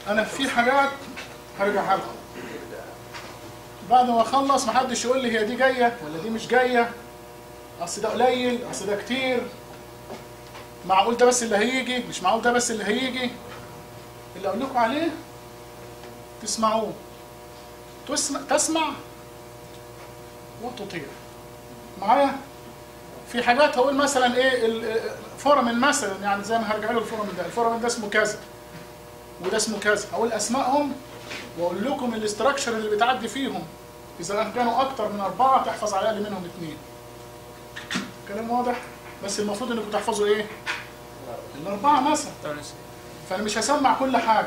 انا في حاجات هرجعها لكم بعد ما اخلص محدش يقول لي هي دي جايه ولا دي مش جايه اصل ده قليل اصل ده كتير معقول ده بس اللي هيجي مش معقول ده بس اللي هيجي اللي اقول لكم عليه تسمعوه تسمع تسمع وتطيع معايا في حاجات هقول مثلا ايه ال- فورمن مثلا يعني زي ما هرجع له الفورمن ده الفورمن ده اسمه كذا وده اسمه كذا هقول اسمائهم واقول لكم الاستراكشر اللي بتعدي فيهم اذا كانوا اكتر من اربعه تحفظ على الاقل منهم اثنين كلام واضح بس المفروض انكم تحفظوا ايه الاربعه مثلا فانا مش هسمع كل حاجه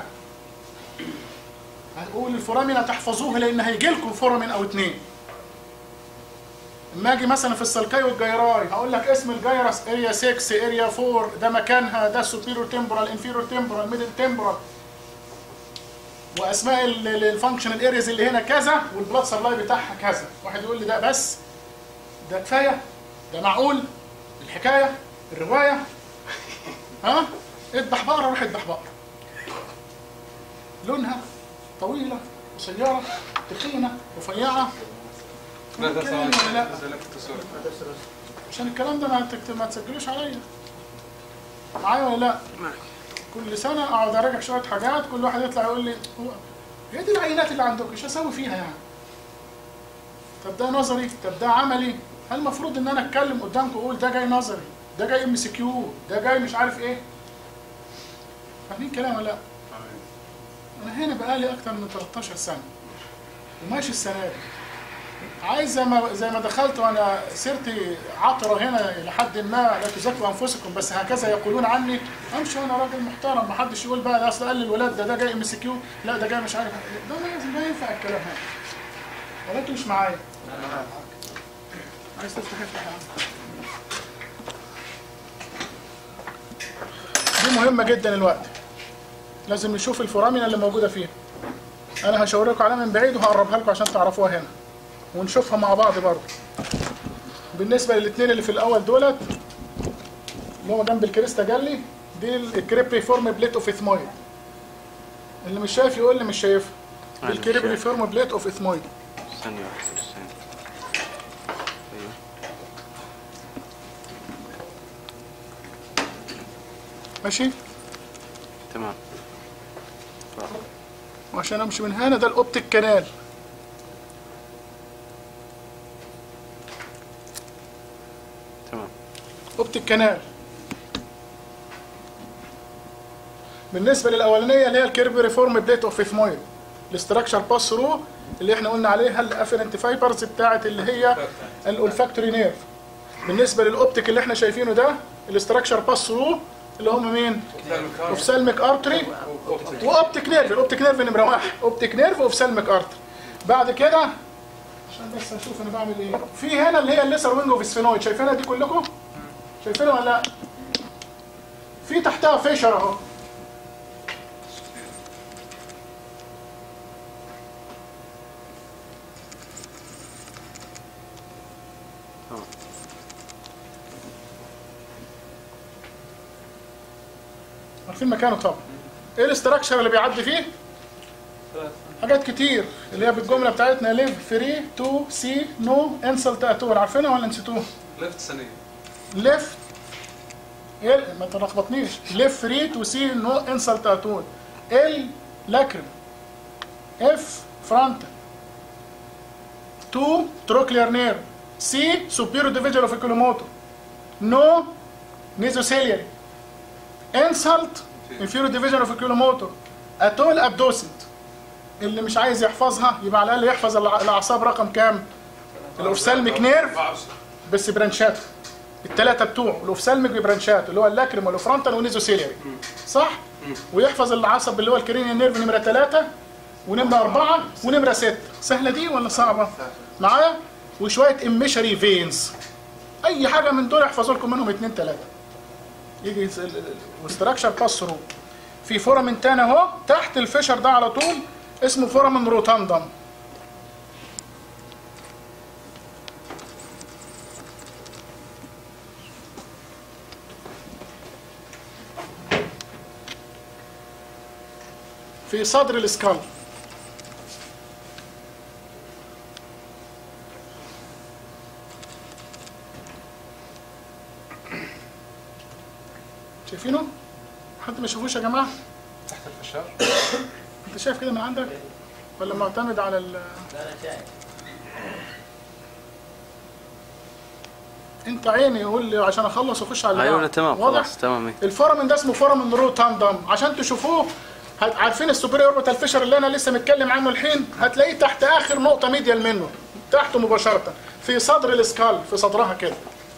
هقول الفورامين تحفظوه لان هيجي لكم فورامين او اتنين اما اجي مثلا في السلكاي والجيراي هقول لك اسم الجيرس اريا 6 اريا 4 ده مكانها ده سوبيريور تمبرال انفيريور تمبرال ميدل تمبرال واسماء الفانكشنال ارياز اللي هنا كذا والبلاد سبلاي بتاعها كذا واحد يقول لي ده بس ده كفايه ده معقول الحكايه الروايه ها اذبح بقره روح اذبح بقره لونها طويله قصيره تخينه رفيعه ماذا كلام ولا لا؟ سلكت صورة عشان الكلام ده ما تكت- ما تسجلوش عليا معايا ولا لا كل سنه اقعد اراجع شويه حاجات كل واحد يطلع يقول لي هو هي دي العينات اللي عندك ايش اسوي فيها يعني طب ده نظري طب ده عملي هل المفروض ان انا اتكلم قدامكم اقول ده جاي نظري ده جاي ام سي كيو ده جاي مش عارف ايه فاهمين كلام ولا لا انا هنا بقالي اكتر من 13 سنه وماشي السنه دي عايز زي ما زي ما دخلت وانا سيرتي عطره هنا لحد ما لا تزكوا انفسكم بس هكذا يقولون عني امشي وانا راجل محترم ما حدش يقول بقى ده اصل قال الولاد ده ده جاي ام سي كيو لا ده جاي مش عارف ده ما ما ينفع الكلام هذا ولا انتوا مش معايا عايز تفتح افتح يا عم دي مهمه جدا الوقت لازم نشوف الفورامين اللي موجوده فيها انا هشاوركم عليها من بعيد وهقربها لكم عشان تعرفوها هنا ونشوفها مع بعض برضه بالنسبه للاثنين اللي في الاول دولت اللي هو جنب الكريستا جالي دي الكريبري فورم بليت اوف اثمويد اللي مش شايف يقول لي مش شايفها دي أنا مش الكريبري شايف. فورم بليت اوف اثمويد ثانية واحدة ثانية ايوه ماشي تمام وعشان امشي من هنا ده الاوبتيك كانال تمام اوبتيك كانال بالنسبه للاولانيه اللي هي الكيرب ريفورم بليت اوف اثمويد الاستراكشر باس ثرو اللي احنا قلنا عليها الافرنت فايبرز بتاعت اللي هي الاولفاكتوري نيرف بالنسبه للاوبتيك اللي احنا شايفينه ده الاستراكشر باس ثرو اللي هم مين؟ اوفسالميك ارتري واوبتيك نيرف الاوبتيك نيرف نمره واحد اوبتيك نيرف واوفسالميك ارتري بعد كده عشان بس اشوف انا بعمل ايه في هنا اللي هي الليسر وينج اوف سفينويد شايفينها دي كلكم شايفينها ولا لا في تحتها فيشر اهو تمام عارفين مكانه طبعا ايه الاستراكشر اللي بيعدي فيه حاجات كتير اللي هي بالجمله بتاعتنا ليف فري تو سي نو انسلت اتول عارفينها ولا نسيتوها لفت سنية ليفت ايه ما تلخبطنيش ليف فري تو سي نو انسلت اتول ال لاكرم اف فرونت تو تروكلير نير سي سوبيرو ديفيجن اوف الكولوموتو نو نيزوسيلياري انسلت انفيرو ديفيجن اوف الكولوموتو اتول ابدوسنت اللي مش عايز يحفظها يبقى على الاقل يحفظ الع- الاعصاب رقم كام؟ الاورسالميك نيرف بس برانشاته الثلاثه بتوعه الاوفسالميك ببرانشات اللي هو اللاكريم والفرونتال والنيزوسيلياري صح ويحفظ العصب اللي هو الكرينيال نيرف نمره ثلاثة ونمره أربعة ونمره ستة سهله دي ولا صعبه معايا وشويه اميشري فينز اي حاجه من دول يحفظوا لكم منهم اثنين ثلاثه يجي واستراكشر باس ثرو في فورامين تاني اهو تحت الفشر ده على طول اسمه فورامين روتاندم في صدر السكال شايفينه؟ حد ما يشوفوش يا جماعه؟ تحت الفشار انت شايف كده من عندك؟ ولا معتمد على ال انت عيني يقول لي عشان اخلص واخش على اللي ايوه بعده. تمام واضح؟ خلاص تمام إيه. الفورامين ده اسمه فورامين روتاندم عشان تشوفوه هت- عارفين السوبريور اوربيتال فيشر اللي انا لسه متكلم عنه الحين هتلاقيه تحت اخر نقطه ميديال منه تحته مباشره في صدر الاسكال في صدرها كده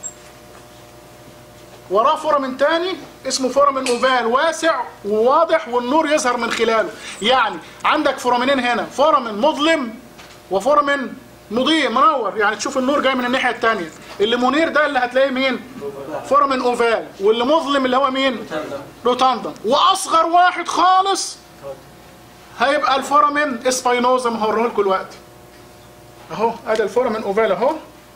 وراه فورامين تاني اسمه فورامين اوفال واسع وواضح والنور يظهر من خلاله يعني عندك فورامينين هنا فورامين مظلم وفورامين مضيء منور يعني تشوف النور جاي من الناحيه الثانيه اللي منير ده اللي هتلاقيه مين فورامين اوفال واللي مظلم اللي هو مين روتاندم واصغر واحد خالص هيبقى الفورامين اسباينوزا هوريه لكم دلوقتي اهو ادي الفورامين اوفال اهو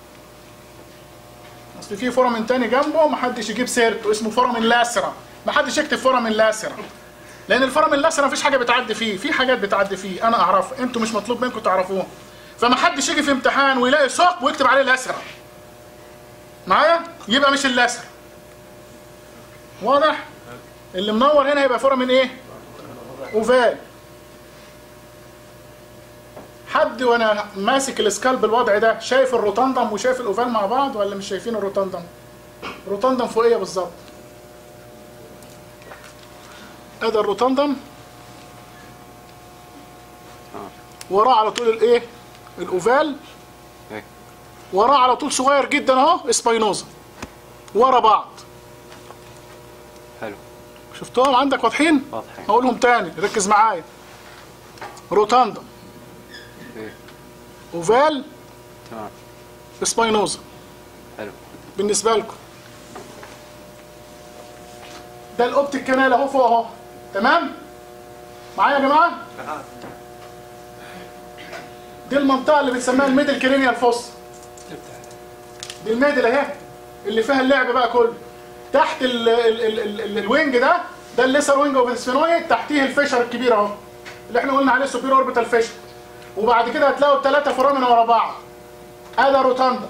اصل في فورامين تاني جنبه محدش يجيب سيرته اسمه فورامين لاسرة محدش يكتب فورامين لاسرة لان الفورامين لاسرة مفيش حاجه بتعدي فيه في حاجات بتعدي فيه انا اعرفها انتوا مش مطلوب منكم تعرفوها فمحدش يجي في امتحان ويلاقي ثقب ويكتب عليه لاسرة معايا يبقى مش اللاسرة واضح اللي منور هنا يبقى فورامين ايه اوفال حد وانا ماسك السكال بالوضع ده شايف الروتاندم وشايف الاوفال مع بعض ولا مش شايفين الروتاندم الروتاندم فوقيه بالظبط ادي الروتاندم وراه على طول الايه الاوفال إيه. وراه على طول صغير جدا اهو اسباينوزا ورا بعض حلو شفتهم عندك واضحين واضحين هقولهم تاني ركز معايا روتاندم إيه. اوفال تمام اسباينوزا حلو بالنسبه لكم ده الاوبتيك كانال اهو فوق اهو تمام معايا يا جماعه دي المنطقه اللي بنسميها الميدل كرينيال فوس دي الميدل اهي اللي فيها اللعب بقى كله تحت ال ال ال ال ال الوينج ده ده الليسر وينج اوف السفينويد تحتيه الفيشر الكبير اهو اللي احنا قلنا عليه سوبير اوربيتال فيشر وبعد كده هتلاقوا الثلاثه فورامين ورا بعض هذا روتاندا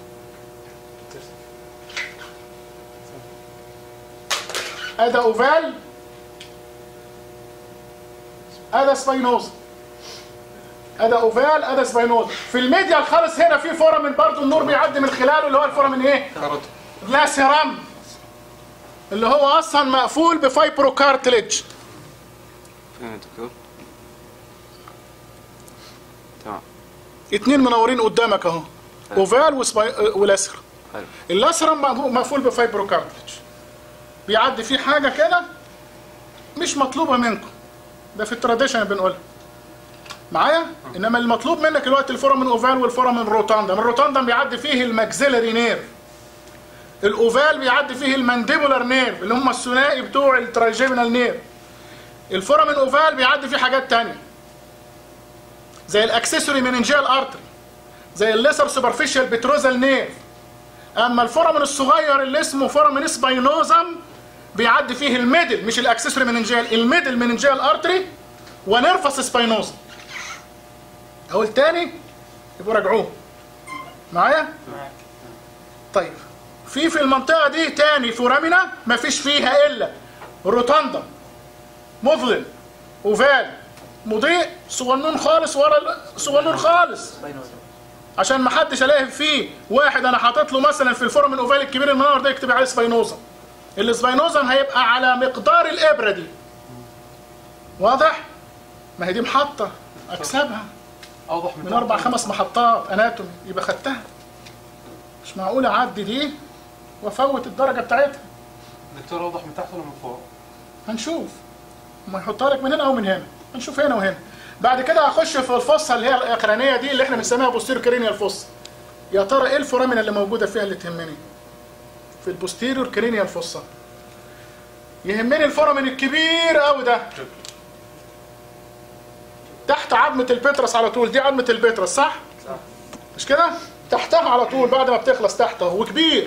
هذا اوفال هذا سباينوزا هذا اوفال هذا سباينوزا في الميديال خالص هنا في فورامين برضه النور بيعدي من خلاله اللي هو الفورامين ايه كاروت لاسيرام اللي هو اصلا مقفول بفايبرو كارتليج فين يا دكتور تمام اتنين منورين قدامك اهو اوفال وسباي... ولاسر حلو اللاسرم مقفول بفايبرو كارتليج بيعدي فيه حاجه كده مش مطلوبه منكم ده في التراديشن بنقولها معايا انما المطلوب منك الوقت الفورامين اوفال والفورامين روتاندم الروتاندم بيعدي فيه الماكسيلري نيرف الاوفال بيعدي فيه المانديبولار نيرف اللي هم الثنائي بتوع الترايجيمينال نيرف الفورامين اوفال بيعدي فيه حاجات تانية زي الاكسسوري مننجيال ارتري زي الليسر سوبرفيشال بتروزال نيرف اما الفورامين الصغير اللي اسمه فورامين سباينوزم بيعدي فيه الميدل مش الاكسسوري مننجيال الميدل مننجيال ارتري ونرفس سباينوزم اقول تاني يبقوا راجعوه معايا طيب في في المنطقه دي تاني فورامينا مفيش فيها الا روتاندا مظلم اوفال مضيء صغنون خالص ورا ال- صغنون خالص عشان ما حدش الاقي فيه واحد انا حاطط له مثلا في الفورم الاوفال الكبير المنور ده يكتب عليه سباينوزا السباينوزا هيبقى على مقدار الابره دي واضح ما هي دي محطه اكسبها اوضح من اربع خمس محطات اناتومي يبقى خدتها مش معقول اعدي دي وافوت الدرجه بتاعتها دكتور اوضح من تحت ولا من فوق؟ هنشوف ما يحطها لك من هنا او من هنا هنشوف هنا وهنا بعد كده هخش في الفصه اللي هي الاخرانيه دي اللي احنا بنسميها بوستيرو كرينيال فص يا ترى ايه الفورامين اللي موجوده فيها اللي تهمني في البوستيريور كرينيال فصه يهمني الفورامين الكبير قوي ده تحت عظمه البترس على طول دي عظمه البترس صح مش كده تحتها على طول بعد ما بتخلص تحت اهو وكبير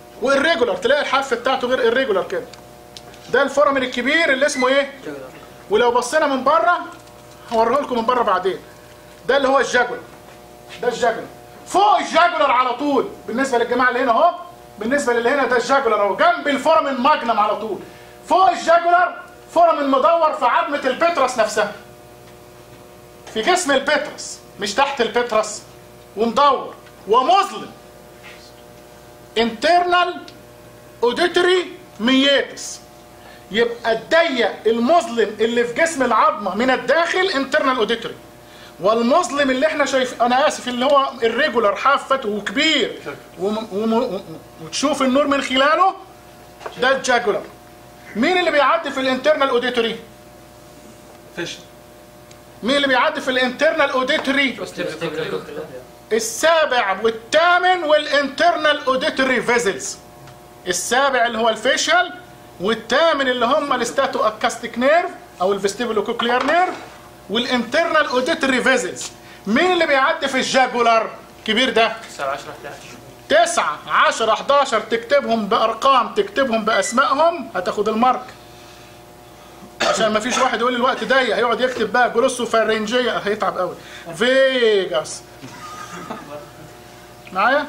والريجولار تلاقي الحافه بتاعته غير الريجولار كده ده الفورامين الكبير اللي اسمه ايه ولو بصينا من بره هوريه لكم من بره بعدين ده اللي هو الجاجولار ده الجاجولار فوق الجاجولار على طول بالنسبه للجماعه اللي هنا اهو بالنسبه للي هنا ده الجاجولار اهو جنب الفورامين ماجنم على طول فوق الجاجولار فورامين مدور في عظمه البترس نفسها في جسم البترس مش تحت البترس ومدور ومظلم internal auditory meatus يبقى الضيق المظلم اللي في جسم العظمه من الداخل internal auditory والمظلم اللي احنا شايف انا اسف اللي هو الريجولار حافته وكبير وم... وم... وم- وتشوف النور من خلاله ده الجاجولار مين اللي بيعدي في الانترنال اوديتوري فيش مين اللي بيعدي في الانترنال اوديتوري السابع والثامن والانترنال اوديتوري فيزلز السابع اللي هو الفيشال والثامن اللي هم الستاتو اكاستيك نيرف او الفيستيبولو كوكليار نيرف والانترنال اوديتوري فيزلز مين اللي بيعدي في الجاجولار كبير ده 9 10 11 9 10 11 تكتبهم بارقام تكتبهم باسمائهم هتاخد المارك عشان ما فيش واحد يقول لي الوقت ضيق هيقعد يكتب بقى جلوسو فارنجيه هيتعب قوي فيجاس معايا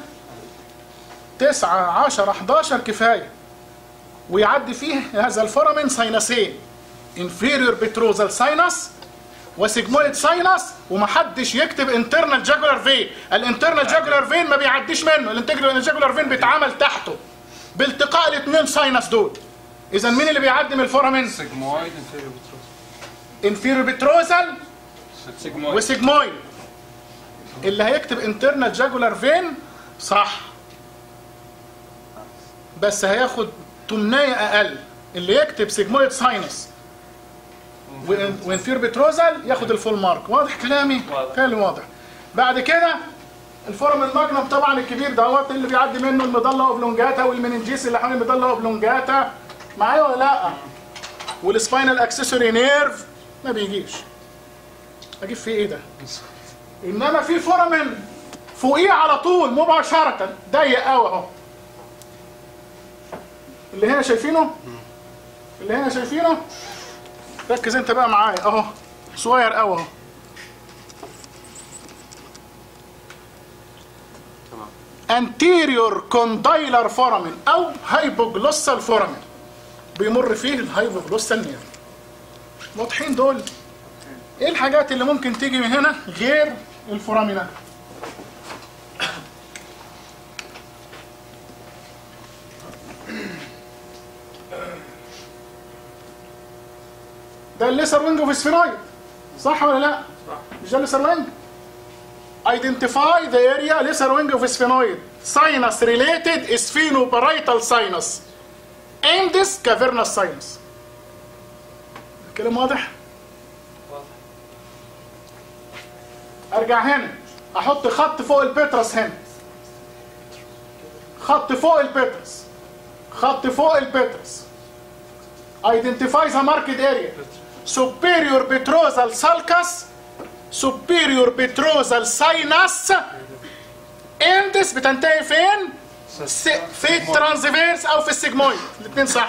9 10 11 كفايه ويعدي فيه هذا الفورامين ساينسين انفيريور بتروزال ساينس وسيجمويد ساينس ومحدش يكتب انترنال جاجولار فين الانترنال جاجولار فين ما بيعديش منه الانترنال جاجولار فين بيتعمل تحته بالتقاء الاثنين ساينس دول اذا مين اللي بيعدي من الفورامين سيجمويد انفيريور بتروس انفيريور بتروزال سيجمويد وسيجمويد اللي هيكتب انترنال جاجولار فين صح بس هياخد تمنية اقل اللي يكتب سيجمويد ساينس وإن- وانفير بتروزال ياخد الفول مارك واضح كلامي واضح. كلامي واضح بعد كده الفورم الماجنم طبعا الكبير دوت اللي بيعدي منه المضله اوبلونجاتا والمننجيس اللي حوالين المضله اوبلونجاتا معايا ولا لا والسباينال اكسسوري نيرف ما بيجيش اجيب فيه ايه ده انما في فورامين فوقيه على طول مباشره ضيق قوي اهو اللي هنا شايفينه اللي هنا شايفينه ركز انت بقى معايا اهو صغير قوي اهو تمام anterior condylar foramen او hypoglossal foramen بيمر فيه الهايبوجلوسال نيرف واضحين دول ايه الحاجات اللي ممكن تيجي من هنا غير الفورامينا ده الليسر وينج اوف سفينويد صح ولا لا؟ مش ده الليسر وينج؟ Identify the area lesser wing of sphenoid sinus related sphenoparietal sinus Indus cavernous sinus الكلام واضح؟ ارجع هنا احط خط فوق البترس هنا خط فوق البترس خط فوق البترس Identify the market area superior petrosal sulcus superior petrosal sinus اندس بتنتهي فين؟ س- في الترانزفيرس او في السيجمويد الاثنين صح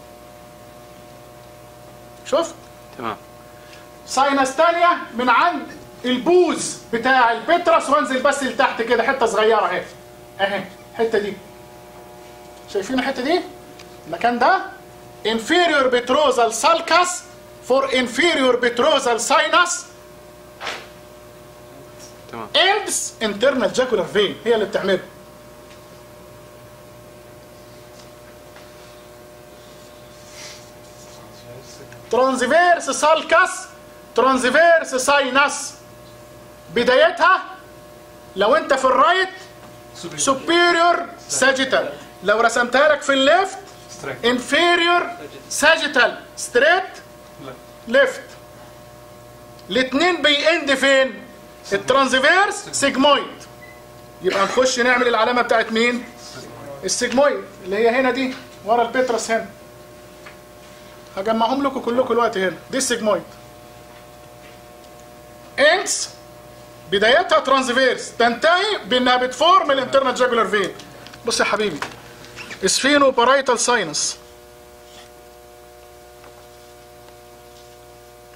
شفت؟ تمام ساينس تانية من عند البوز بتاع البترس وانزل بس لتحت كده حته صغيره اهي اهي الحته دي شايفين الحته دي؟ المكان ده inferior petrosal sulcus for inferior petrosal sinus تمام اندس انترنال جاكولار فين هي اللي بتعمله ترانزفيرس سالكس ترانزفيرس ساينس بدايتها لو انت في الرايت سوبيريور ساجيتال لو رسمتها لك في الليفت ستريك انفيريور ساجيتال ستريت ليفت الاثنين بيند فين الترانزفيرس سيجمويد يبقى نخش نعمل العلامه بتاعت مين السيجمويد اللي هي هنا دي ورا البترس هنا هجمعهم لكم كلكم الوقت هنا دي السيجمويد انس بدايتها ترانزفيرس تنتهي بانها بتفورم الانترنال جاجولار فين بص يا حبيبي اسفينو بارايتال ساينس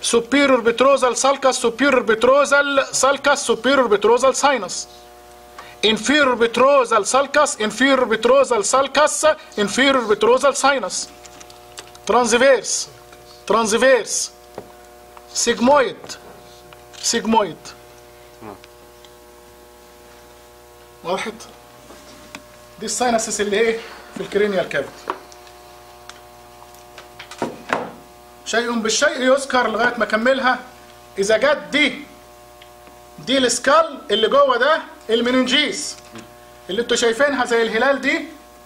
superior petrosal sulcus superior petrosal sulcus superior petrosal sinus inferior petrosal sulcus inferior petrosal sulcus inferior petrosal sinus transverse transverse sigmoid sigmoid واضح دي الساينسس اللي ايه في الكرينيال كافيتي شيء بالشيء يذكر لغايه ما اكملها اذا جت دي دي السكال اللي جوه ده المننجيس اللي انتوا شايفينها زي الهلال دي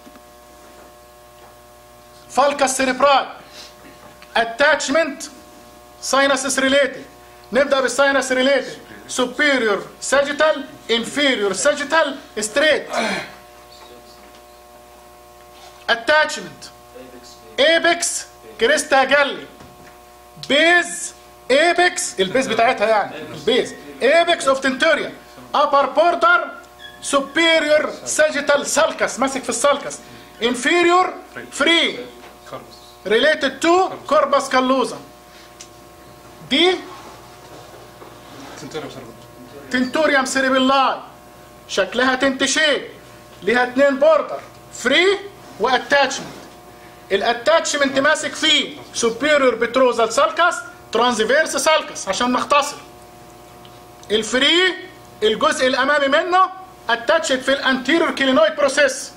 فالكا سيريبرال اتاتشمنت ساينسس ريليتد نبدا بالساينس ريليتد superior sagittal inferior sagittal straight attachment apex كريستا جلي بيز apex البيز بتاعتها يعني البيز apex of tentorium upper border superior sagittal sulcus ماسك في السالكس inferior free related to corpus callosum دي تنتري بسرعة تنتوريوم سيريبيلاي شكلها تنت شيب ليها اتنين بوردر فري واتاتشمنت الاتاتشمنت ماسك فيه سوبيريور بتروزال سالكس ترانزفيرس سالكس عشان نختصر الفري الجزء الامامي منه اتاتشد في الانتيريور كيلينويد بروسيس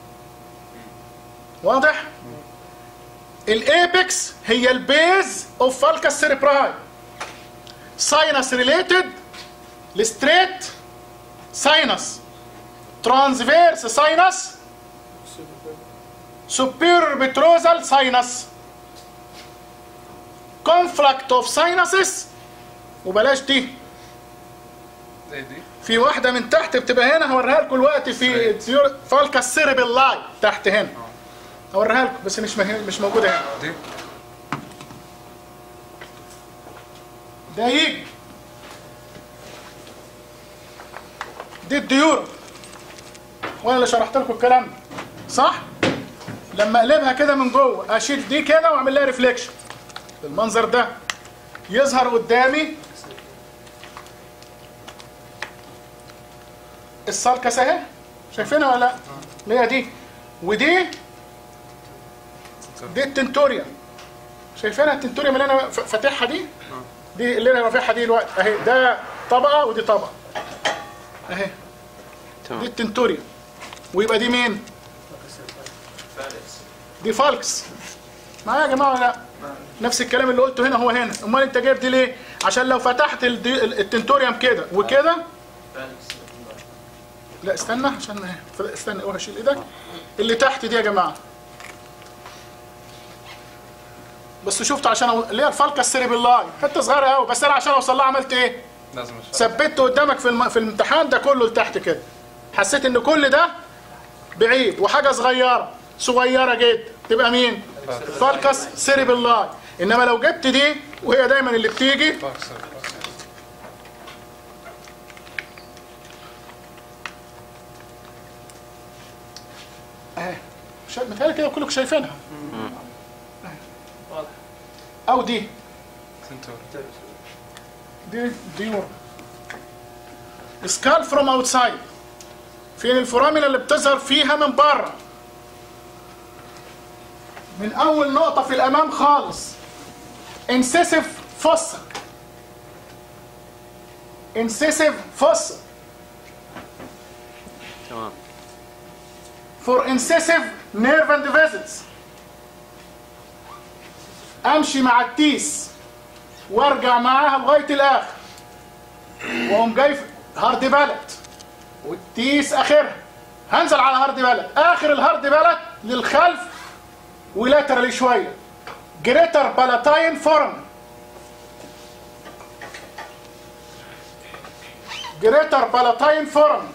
واضح الايبكس هي البيز اوف فالكس سيريبراي ساينس ريليتد الستريت ساينس ترانسفيرس ساينس superior petrosal sinus conflict of sinuses وبلاش دي ايه دي؟ في واحدة من تحت بتبقى هنا هوريها لكم الوقت في فالكا سيريبيلاي تحت هنا هوريها لكم بس مش مه... مش موجودة هنا دي؟ ده يجي دي الديور وانا اللي شرحت لكم الكلام ده صح لما اقلبها كده من جوه اشيل دي كده واعمل لها ريفليكشن بالمنظر ده يظهر قدامي السالكس اهي شايفينها ولا لا اللي هي دي ودي دي التنتوريا شايفينها التنتوريا اللي انا ف- فاتحها دي دي اللي انا رافعها دي دلوقتي اهي ده طبقه ودي طبقه اهي دي تمام التنتوريا ويبقى دي مين دي فالكس معايا يا جماعه ولا لا نفس الكلام اللي قلته هنا هو هنا امال انت جايب دي ليه عشان لو فتحت الدي- التنتوريوم كده وكده لا استنى عشان ما- استنى اوعى اشيل ايدك اللي تحت دي يا جماعه بس شفت عشان أو... اللي هي الفالكا السيريبيلاي حته صغيره قوي بس انا عشان اوصل لها عملت ايه لازم اشرح ثبته قدامك في الم... في الامتحان ده كله لتحت كده حسيت ان كل ده بعيد وحاجه صغيره صغيره جدا تبقى مين فالكس سيريبيلاي انما لو جبت دي وهي دايما اللي بتيجي فاكس فاكس. اهي شا... متهيألي كده كلكم شايفينها او دي تنتوري دي ديور سكال فروم اوتسايد فين الفورامينا اللي بتظهر فيها من بره من اول نقطه في الامام خالص انسيسيف فوسا انسيسيف فوسا تمام for incisive nerve and visits امشي مع التيس وارجع معاها لغايه الاخر واقوم جاي في هارد بلد والتيس اخرها هنزل على هارد بلد اخر الهارد بلد للخلف ولاترالي شويه جريتر بالاتاين فورم جريتر بالاتاين فورم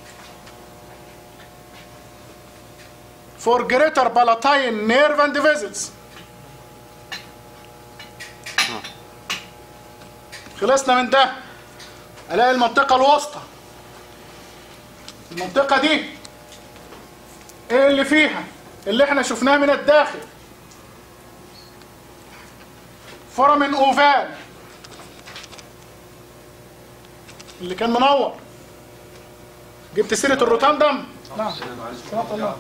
for greater palatine nerve and vessels خلصنا من ده الاقي المنطقه الوسطى المنطقه دي ايه اللي فيها اللي احنا شفناه من الداخل فورامين اوفال اللي كان منور جبت سيره الروتاندم نعم صراحة الله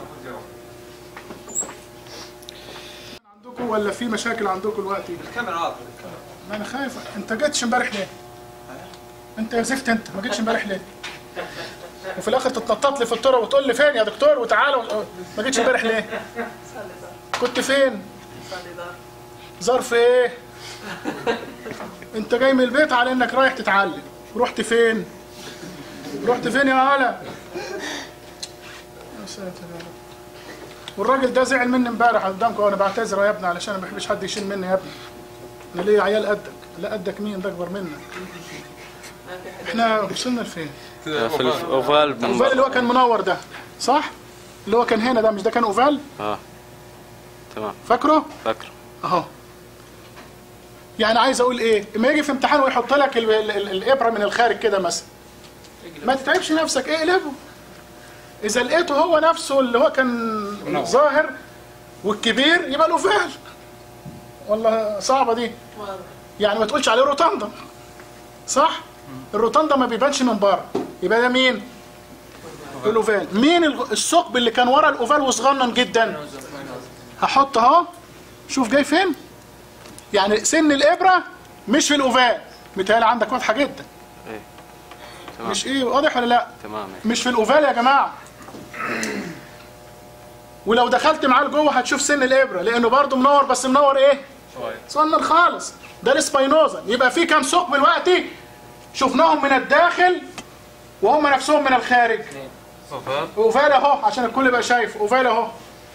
عندكم ولا في مشاكل عندكم دلوقتي الكاميرا واضحه ما انا خايف انت جيتش امبارح ليه انت يا زفت انت ما جيتش امبارح ليه وفي الاخر تتنطط لي في الطرق وتقول لي فين يا دكتور وتعالى و... ما جيتش امبارح ليه كنت فين ظرف ايه انت جاي من البيت على انك رايح تتعلم رحت فين رحت فين يا هلا يا ساتر يا رب والراجل ده زعل مني امبارح قدامكم وانا بعتذر يا ابني علشان ما بحبش حد يشيل مني يا ابني انا ليا عيال قدك لا قدك مين ده اكبر منك احنا وصلنا لفين في الاوفال من الاوفال اللي هو كان منور ده صح اللي هو كان هنا ده مش ده كان اوفال اه تمام فاكره فاكره اهو يعني عايز اقول ايه اما يجي في امتحان ويحط لك ال ال ال الابره من الخارج كده مثلا ما تتعبش نفسك اقلبه اذا لقيته هو نفسه اللي هو كان ظاهر والكبير يبقى الاوفال والله صعبه دي يعني ما تقولش عليه روتاندا صح الروتاندا ما بيبانش من بره يبقى ده مين الاوفال مين الغ- الثقب اللي كان ورا الاوفال وصغنن جدا هحط اهو شوف جاي فين يعني سن الابره مش في الاوفال متهيألي عندك واضحه جدا ايه تمام مش ايه واضح ولا لا تمام مش في الاوفال يا جماعه ولو دخلت معاه لجوه هتشوف سن الابره لانه برضه منور بس منور ايه شوية صغنن خالص ده السباينوزا يبقى في كام ثقب دلوقتي شفناهم من الداخل وهم نفسهم من الخارج اوفال اوفال اهو عشان الكل يبقى شايف اوفال اهو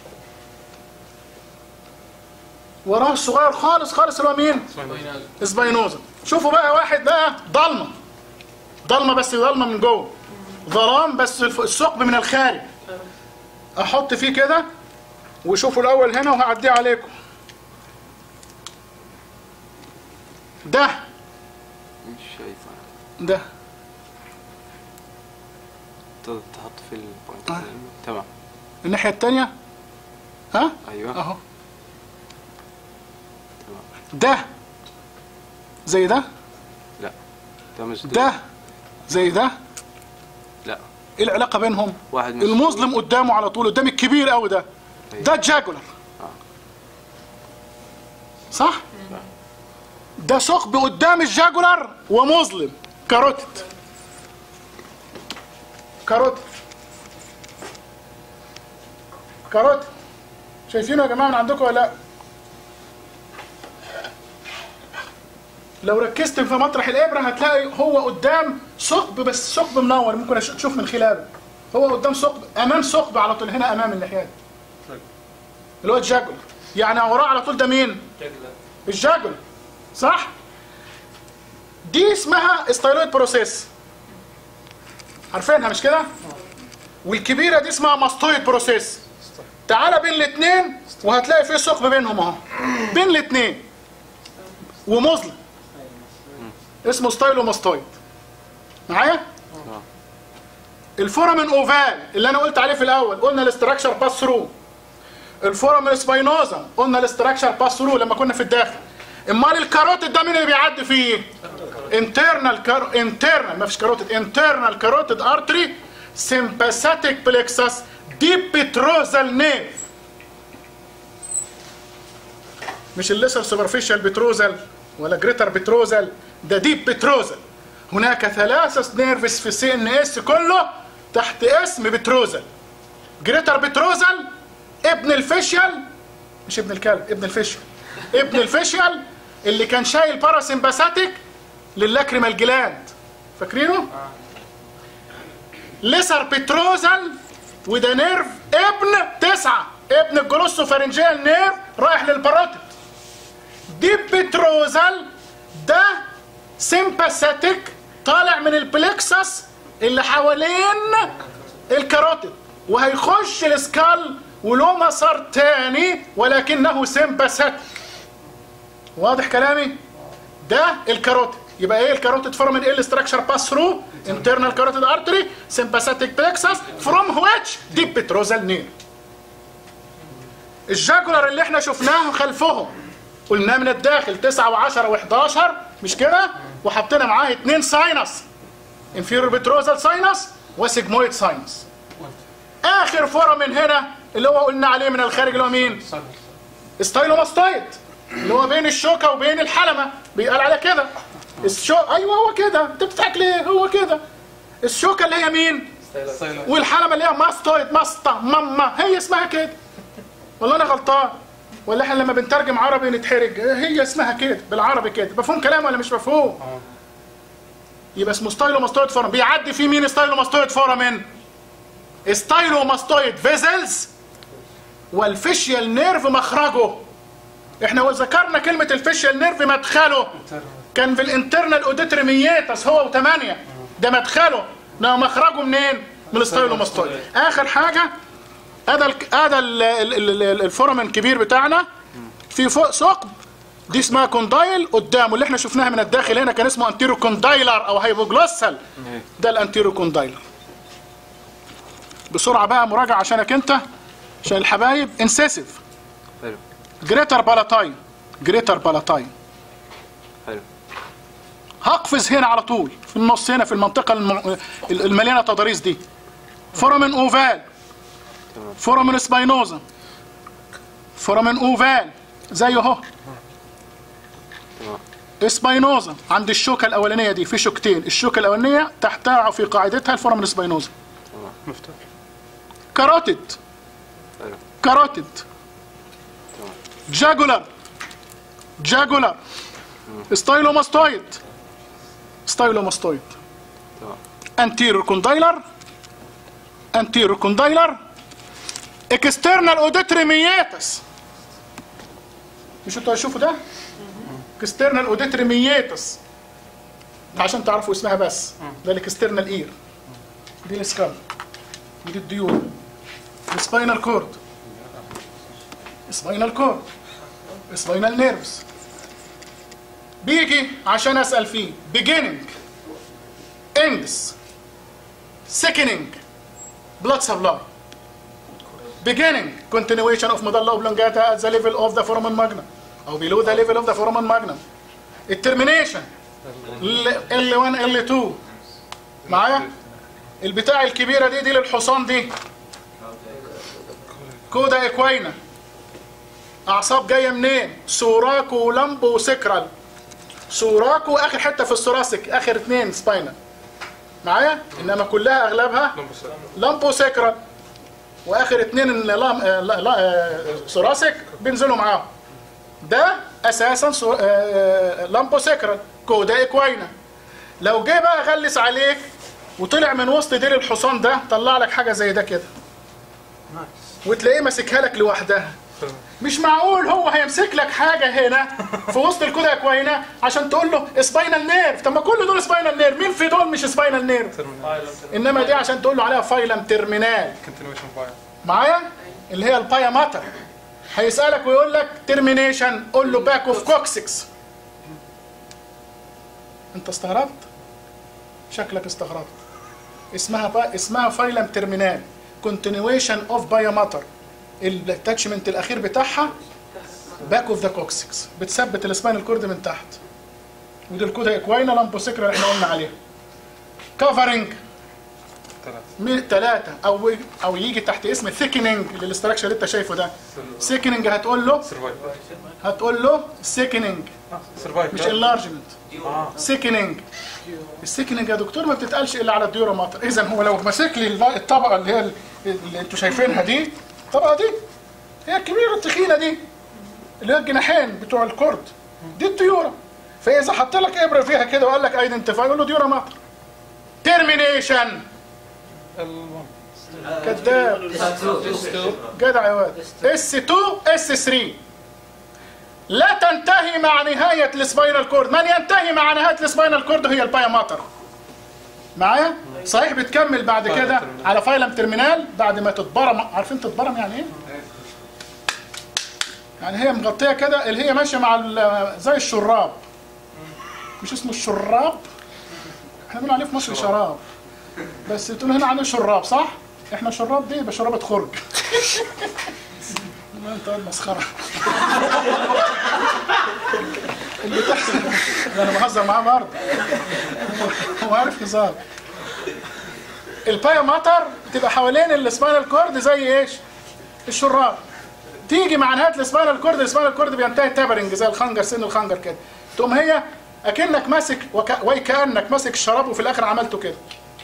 وراه الصغير خالص خالص اللي هو مين سباينوزا شوفوا بقى واحد بقى ضلمه ضلمه بس ضلمه من جوه ظلام بس الف- الثقب من الخارج احط فيه كده وشوفوا الاول هنا وهعديه عليكم ده مش شايف أنا. ده تقدر تحط في البوينت آه. تمام الناحيه الثانيه ها ايوه اهو تمام ده زي ده لا ده مش ده زي ده لا ايه العلاقه بينهم واحد مش المظلم قدامه على طول قدام الكبير قوي ده أيوة. ده الجاكولر صح ده ثقب قدام الجاكولر ومظلم كاروتيد كاروتيد كاروتيد شايفينه يا جماعه من عندكم ولا لا لو ركزت في مطرح الابره هتلاقي هو قدام ثقب بس ثقب منور ممكن أش- تشوف من خلاله هو قدام ثقب امام ثقب على طول هنا امام الناحيه دي اللي هو الجاكولر يعني وراه على طول ده مين الجاكولر صح دي اسمها ستايلويد بروسيس عارفينها مش كده والكبيره دي اسمها ماستويد بروسيس تعالى بين الاثنين وهتلاقي في ثقب بينهم اهو بين الاثنين ومظلم اسمه ستايلو ماستويد معايا آه. الفورامين اوفال اللي انا قلت عليه في الاول قلنا الاستراكشر باس ثرو الفورامين سباينوزا قلنا الاستراكشر باس ثرو لما كنا في الداخل امال الكاروتيد ده مين اللي بيعدي فيه انترنال كار... انترنال ما فيش كاروتيد انترنال كاروتيد ارتري سيمباثيك بلكسس ديب بتروزال نيف مش الليسر سوبرفيشال بتروزال ولا جريتر بتروزال ده ديب بتروزال هناك ثلاثة نيرفس في السي ان اس كله تحت اسم بتروزال جريتر بتروزال ابن الفيشيال مش ابن الكلب ابن الفيشيال ابن الفيشيال اللي كان شايل باراسمباثيك للاكريمال جلاند فاكرينه؟ ليسر بتروزال وده نيرف ابن تسعة ابن الجلوسوفارنجيال نيرف رايح للباروتيد دي بتروزال ده سيمباثيك طالع من البلكسس اللي حوالين الكاروتيد وهيخش السكال وله مسار تاني ولكنه سيمباثيك واضح كلامي ده الكاروتيد يبقى ايه الكاروتيد فورم ايه الاستراكشر باس ثرو انترنال كاروتيد ارتري سيمباثيك بلكسس فروم ويتش دي بتروزال نير الجاكولار اللي احنا شفناه خلفهم قلناه من الداخل 9 و10 و11 مش كده وحطينا معاه اتنين ساينس انفيرور بتروزال ساينس وسيجمويد ساينس اخر فورامين هنا اللي هو قلنا عليه من الخارج اللي هو مين ستايلوماستويد اللي هو بين الشوكه وبين الحلمه بيقال على كده الشو ايوه هو كده انت بتضحك ليه هو كده الشوكه اللي هي مين سايلنت والحلمه اللي هي ماستويد ماستا ماما هي اسمها كده ولا انا غلطان ولا احنا لما بنترجم عربي نتحرج هي اسمها كده بالعربي كده مفهوم كلام ولا مش مفهوم يبقى اسمه ستايلو ماستويد فورم بيعدي فيه مين ستايلو ماستويد فورامين ستايلو ماستويد فيزلز والفيشيال نيرف مخرجه احنا ذكرنا كلمه الفيشيال نيرف مدخله كان في الانترنال اوديتريمياتس هو وثمانية ده مدخله ده مخرجه منين من الستايلوماستويد اخر حاجه ادى ال- ادى ال- ال- ال- ال- الفورامين الكبير بتاعنا في فوق ثقب دي اسمها كوندايل قدامه اللي احنا شفناها من الداخل هنا كان اسمه انتيرو كوندايلر او هايبوجلوسال ده الانتيرو كوندايلر بسرعه بقى مراجعه عشانك انت عشان الحبايب انسيسيف حلو جريتر بالاتاين جريتر بالاتاين حلو هقفز هنا على طول في النص هنا في المنطقة الم- المليانة تضاريس دي فورامين اوفال فورامين سباينوزا فورامين اوفال زيه اهو تمام سباينوزا عند الشوكة الأولانية دي في شوكتين الشوكة الأولانية تحتها في قاعدتها الفورامين سباينوزا مفتوح كاروتيد حلو كاروتيد جاجولار جاجولار ستايلوماستويد ستايلوماستويد تمام anterior condylar anterior condylar external auditory meatus مش انتوا هتشوفوا ده external auditory meatus ده عشان تعرفوا اسمها بس ده الاكسترنال اير دي السكال ودي الديول السباينال كورد سباينال كورد سباينال نيرفز بيجي عشان اسال فيه beginning ends sickening blood supply beginning continuation of medulla oblongata at the level of the foramen magnum او below the level of the foramen magnum الترمينيشن L1 L2 معايا البتاع الكبيره دي دي للحصان دي كودا اكوينا اعصاب جايه منين سوراكو لامبو سكرال سوراكو اخر حته في الثوراسيك اخر اتنين سباينال معايا انما كلها اغلبها لامبو سكرال واخر اتنين اللام... آه، لا... لا... آه، ثوراسيك بينزلوا معاهم ده اساسا سو... آه، لامبو سكرال كودا اكوينا لو جه بقى غلس عليك وطلع من وسط ديل الحصان ده طلع لك حاجه زي ده كده وتلاقيه ماسكها لك لوحدها مش معقول هو هيمسك لك حاجه هنا في وسط الكودا كوينه عشان تقول له سباينال نيرف طب ما كل دول سباينال نيرف مين في دول مش سباينال نيرف انما دي عشان تقول له عليها فايلم ترمينال كونتينيوشن باير معايا اللي هي البايا ماتر هيسالك ويقول لك ترمينيشن قول له باك اوف كوكسكس انت استغربت شكلك استغربت اسمها با... اسمها فايلم ترمينال كونتينيويشن اوف بايا ماتر الاتاتشمنت الاخير بتاعها باك اوف ذا كوكسكس بتثبت السباينال كورد من تحت ودي الكودا اكواينا لامبوسكرا اللي احنا قلنا عليها كفرنج ثلاثة ثلاثة أو أو يجي تحت اسم ثيكننج للاستراكشر اللي أنت شايفه ده ثيكننج هتقول له سرفايف هتقول له ثيكننج سرفايف مش انلارجمنت ثيكننج الثيكننج يا دكتور ما بتتقالش إلا على الديورا ماتر إذا هو لو ماسك لي الب- الطبقة اللي هي اللي أنتوا شايفينها دي الطبقة دي هي الكبيرة التخينة دي اللي هي الجناحين بتوع الكورد دي الديورا فإذا حط لك إبرة فيها كده وقال لك ايدنتيفاي قول له ديورا ماتر ترمينيشن كذاب جدع يا واد اس 2 اس 3 لا تنتهي مع نهاية السباينال كورد من ينتهي مع نهاية السباينال كورد هي البايا ماتر معايا صحيح بتكمل بعد كده على فايلم ترمينال بعد ما تتبرم عارفين تتبرم يعني ايه يعني هي مغطيه كده اللي هي ماشيه مع ال- زي الشراب مش اسمه الشراب احنا بنقول عليه في مصر شراب بس تقول هنا عليه شراب صح احنا شراب دي يبقى شرابة خرج ما انت واد مسخره اللي تحت انا بهزر معاه برضه هو عارف هزار البايا ماتر بتبقى حوالين السباينال كورد زي ايش الشراب تيجي مع نهايه السباينال كورد السباينال كورد بينتهي تابرنج زي الخنجر سن الخنجر كده تقوم هي اكنك ماسك وك... وكانك ماسك الشراب وفي الاخر عملته كده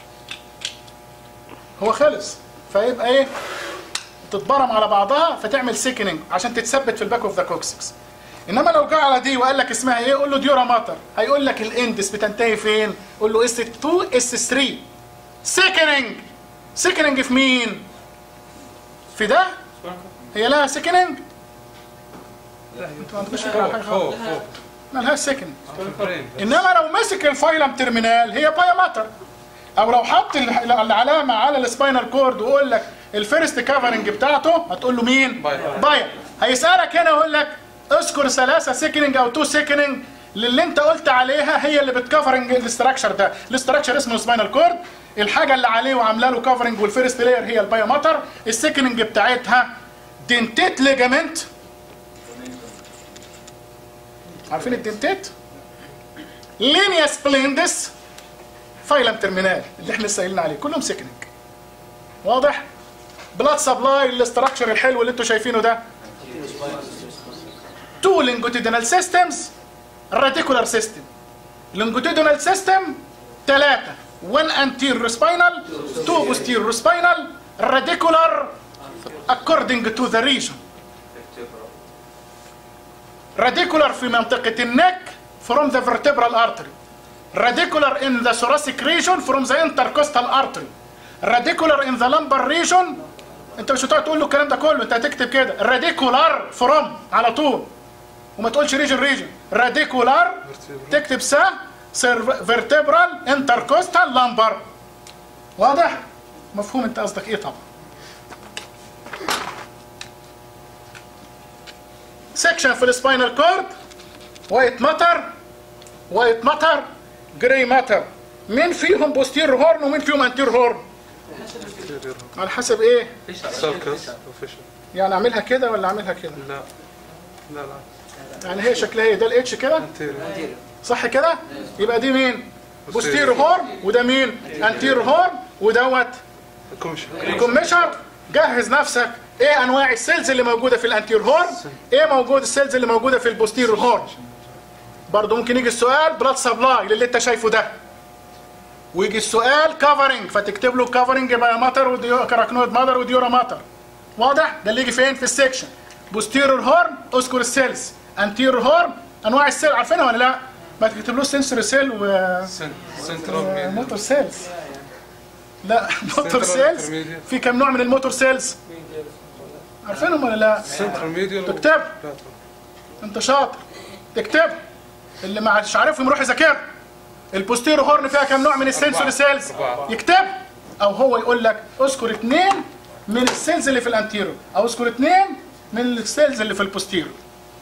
هو خلص فيبقى ايه تتبرم على بعضها فتعمل سيكننج عشان تتثبت في الباك اوف ذا كوكسكس انما لو جه على دي وقال لك اسمها ايه قول له ديورا ماتر هيقول لك الاندس بتنتهي فين قول له اس 2 اس 3 سيكننج سيكننج في مين في ده هي لها سيكننج انتوا ما عندكوش فكره عن حاجه خالص فوق فوق ما لهاش سيكننج برين انما لو مسك الفايلم ترمينال هي بايا ماتر او لو حط ال- العلامه على السباينال كورد ويقول لك الفيرست كفرنج بتاعته هتقول له مين؟ بايا. بايا هيسالك هنا يقول لك اذكر ثلاثه سيكننج او تو سيكننج للي انت قلت عليها هي اللي بتكفرنج الاستراكشر ده الاستراكشر اسمه سباينال كورد الحاجه اللي عليه وعامله له كفرنج والفيرست لاير هي البايا ماتر السيكننج بتاعتها دنتيت ليجامنت عارفين الدنتيت؟ لينيا سبلندس فايلم ترمينال اللي احنا لسه قايلين عليه كلهم سيكننج واضح بلاد سبلاي الاستراكشر الحلو اللي انتوا شايفينه ده تو لونجيتودينال سيستمز راديكولار سيستم لونجيتودينال سيستم ثلاثة 1 anterior spinal 2 posterior spinal radicular according to the region radicular في منطقة النك from the vertebral artery radicular in the thoracic region from the intercostal artery radicular in the lumbar region انت مش هتقعد تقول له الكلام ده كله انت هتكتب كده radicular from على طول وما تقولش ريجن ريجن راديكولار تكتب سا فيرتبرال انتركوستال لامبر واضح مفهوم انت قصدك ايه طبعا سكشن في السباينال كورد وايت ماتر وايت ماتر جراي ماتر مين فيهم بوستير هورن ومين فيهم انتير هورن على حسب ايه سيركس وفيشن يعني اعملها كده ولا اعملها كده لا لا لا يعني هي شكلها ايه ده الاتش كده انتيريور صح كده يبقى دي مين بوستير هورن وده مين انتير هورن ودوت الكوميشن الكوميشر جهز نفسك ايه انواع السيلز اللي موجوده في الانتير هورن ايه موجود السيلز اللي موجوده في البوستير هورن برضه ممكن يجي السؤال بلاد سبلاي للي انت شايفه ده ويجي السؤال كفرنج فتكتب له كفرنج باي ماتر وكراكنويد ماتر وديورا ماتر واضح ده اللي يجي فين في السكشن بوستيرور هورن اذكر السيلز انتير هورن انواع السيل عارفينها ولا لا ما تكتبلوش سنسور سيل و سنترال موتور سيلز لا موتور Central سيلز intermediate. في كم نوع من الموتور سيلز عارفينهم ولا لا سنترال ميديال تكتب انت شاطر تكتب اللي مش عارفهم يروح يذاكر البوستيرو هورن فيها كم نوع من السنسور أربعة. سيلز أربعة. يكتب او هو يقول لك اذكر اثنين من السيلز اللي في الانتيرو او اذكر اثنين من السيلز اللي في البوستيرو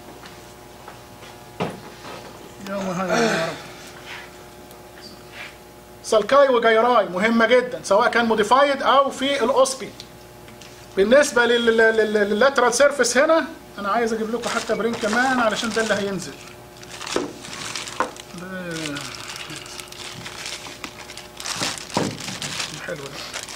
يا مهندس يا رب. سالكاي وجيراي مهمه جدا سواء كان موديفايد او في الاوسبي بالنسبه لللاترال سيرفيس هنا انا عايز اجيب لكم حتى برين كمان علشان ده اللي هينزل ده- حلو ده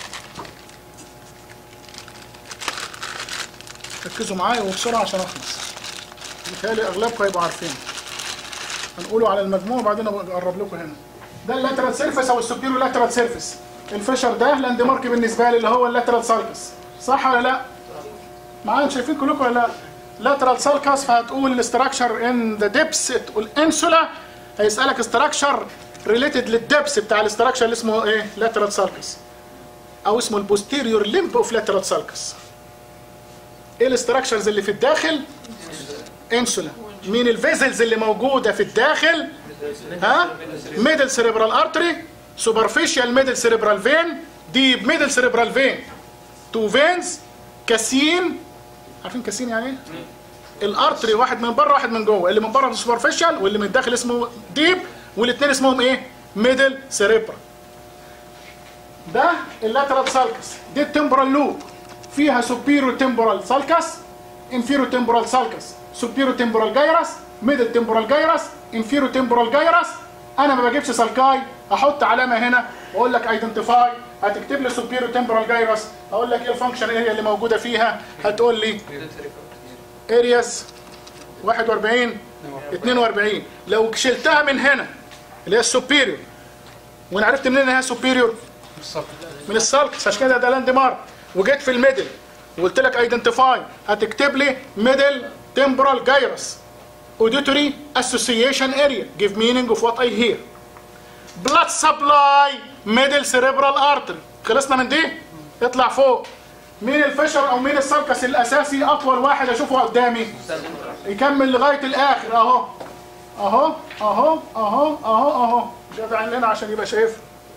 ركزوا معايا وبسرعه عشان اخلص متهيألي اغلبكم هيبقوا عارفين هنقوله على المجموع وبعدين أبقى اقرب لكم هنا ده اللاترال سيرفيس او السوبيريور لاترال سيرفيس الفشر ده لاند مارك بالنسبه لي اللي هو اللاترال سالكس صح ولا لا معايا شايفين كلكم ولا لا لاترال سالكس فهتقول الاستراكشر ان ذا ديبس تقول انسولا هيسالك استراكشر ريليتد للدبس بتاع الاستراكشر اللي اسمه ايه لاترال سالكس او اسمه البوستيريور ليمب اوف لاترال سالكس ايه الاستراكشرز اللي في الداخل انسولا مين الفيزلز اللي موجوده في الداخل ها ميدل سيريبرال ارتري سوبرفيشال ميدل سيريبرال فين ديب ميدل سيريبرال فين تو فينز كاسين عارفين كاسين يعني ايه الارتري واحد من بره واحد من جوه اللي من بره سوبرفيشال واللي من الداخل اسمه ديب والاثنين اسمهم ايه ميدل سيريبرال ده اللاترال سالكس دي التمبرال لوب فيها سوبيرو تمبرال سالكس انفيرو تمبرال سالكس سوبيرو تمبرال جايرس ميدل تمبرال جايرس انفيرو تمبرال جايرس انا ما بجيبش سالكاي احط علامه هنا واقول لك ايدنتيفاي هتكتب لي سوبيريور تمبرال جايرس اقول لك ايه الفانكشن اريا اللي موجوده فيها هتقول لي ارياز 41 42 لو شلتها من هنا اللي هي السوبيريور وانا عرفت منين انها سوبيريور بالظبط من السالكس عشان كده ده لاند مارك وجيت في الميدل وقلت لك ايدنتيفاي هتكتب لي ميدل تمبرال جايرس auditory association area give meaning of what I hear blood supply middle cerebral artery خلصنا من دي اطلع فوق مين الفشر او مين السالكس الاساسي اطول واحد اشوفه قدامي يكمل لغايه الاخر اهو اهو اهو اهو اهو اهو جدع لنا عشان يبقى شايف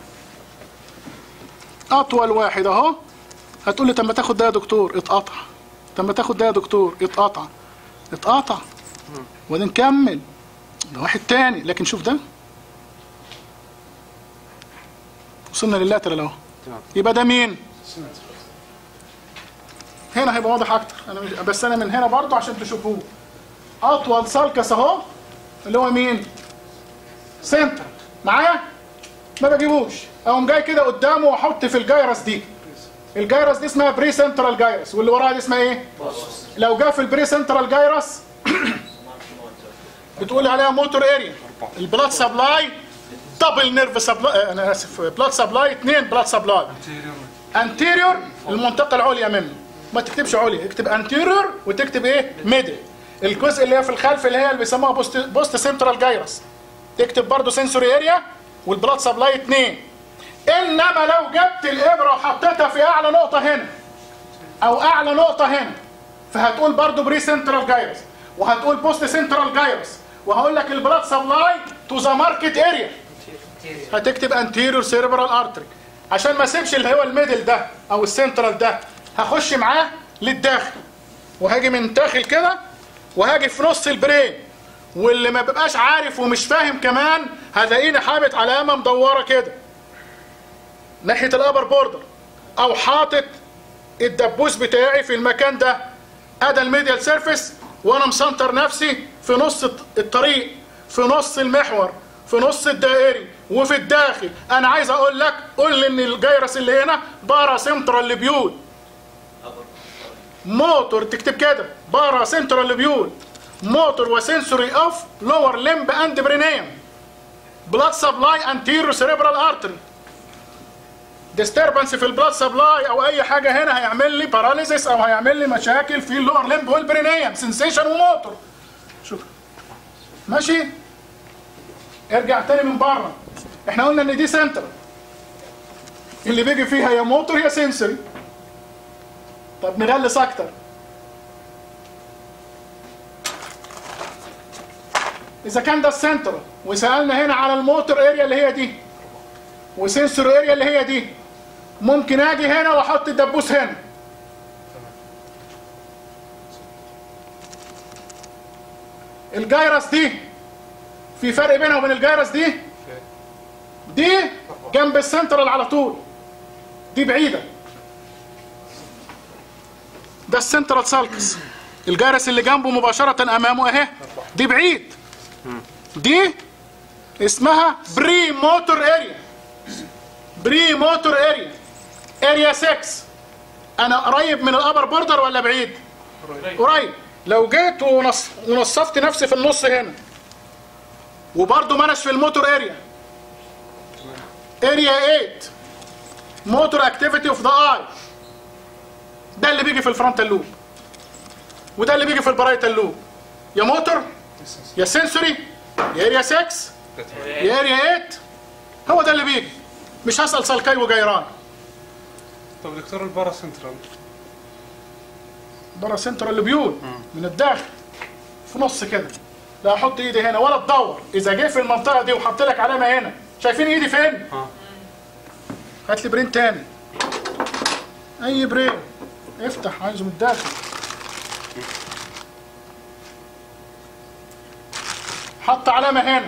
اطول واحد اهو هتقول لي طب ما تاخد ده يا دكتور اتقطع طب ما تاخد ده يا دكتور اتقطع اتقطع وبعدين كمل ده واحد تاني لكن شوف ده وصلنا للاترال اهو تمام يبقى ده مين هنا هيبقى واضح اكتر انا مش بس انا من هنا برضو عشان تشوفوه اطول سالكس اهو اللي هو مين سنتر معايا ما بجيبوش اقوم جاي كده قدامه واحط في الجايرس دي الجايرس دي اسمها بري سنترال جايرس واللي وراها دي اسمها ايه لو جه في البري سنترال جايرس بتقول عليها موتور اريا البلاد سبلاي دبل نيرف سبلاي انا اسف بلاد سبلاي اثنين بلاد سبلاي انتيريور المنطقه العليا منه ما تكتبش عليا اكتب انتيريور وتكتب ايه ميدل الجزء اللي هي في الخلف اللي هي اللي بيسموها بوست بوست سنترال جايرس تكتب برضو سنسوري اريا والبلاد سبلاي اثنين انما لو جبت الابره وحطيتها في اعلى نقطه هنا او اعلى نقطه هنا فهتقول برضو بري سنترال جايرس وهتقول بوست سنترال جايرس وهقول لك البلاد سبلاي تو ذا ماركت اريا هتكتب انتيريور سيربرال ارتري عشان ما اسيبش اللي هو الميدل ده او السنترال ده هخش معاه للداخل وهاجي من داخل كده وهاجي في نص البرين واللي ما بيبقاش عارف ومش فاهم كمان هتلاقيني حاطط علامه مدوره كده ناحيه الابر بوردر او حاطط الدبوس بتاعي في المكان ده ادى الميديال سيرفيس وانا مسنتر نفسي في نص الطريق في نص المحور في نص الدائري وفي الداخل انا عايز اقول لك قول لي ان الجيرس اللي هنا بارا سنترال لبيول موتور تكتب كده بارا سنترال لبيول موتور وسنسوري اوف لور لمب اند برينيوم بلاد سبلاي انتيرو سيريبرال ارتري ديستربنس في البلاد سبلاي او اي حاجه هنا هيعمل لي باراليزيس او هيعمل لي مشاكل في اللور لمب والبرينيوم سنسيشن وموتور شوف ماشي ارجع تاني من بره احنا قلنا ان دي سنتر اللي بيجي فيها يا موتور يا سنسوري طب نغلس اكتر اذا كان ده السنتر وسالنا هنا على الموتور اريا اللي هي دي وسنسور اريا اللي هي دي ممكن اجي هنا واحط الدبوس هنا الجايرس دي في فرق بينها وبين الجايرس دي دي جنب السنترال على طول دي بعيده ده السنترال سالكس الجارس اللي جنبه مباشرة أمامه أهي دي بعيد دي اسمها بري موتور اريا بري موتور اريا اريا 6 أنا قريب من الأبر بوردر ولا بعيد؟ قريب لو جيت ونص... ونصفت نفسي في النص هنا وبرضه منش في الموتور اريا اريا 8 موتور اكتيفيتي اوف ذا اي ده اللي بيجي في الفرونتال لوب وده اللي بيجي في البرايتال لوب يا موتور يا سنسوري يا اريا 6 يا اريا 8 هو ده اللي بيجي مش هسال سالكاي وجيران طب دكتور البارا سنترال بره سنترال لوبيول من الداخل في نص كده لا احط ايدي هنا ولا تدور اذا جه في المنطقه دي وحط لك علامه هنا شايفين ايدي فين اه هات لي برين تاني اي برين افتح عايزه من الداخل حط علامه هنا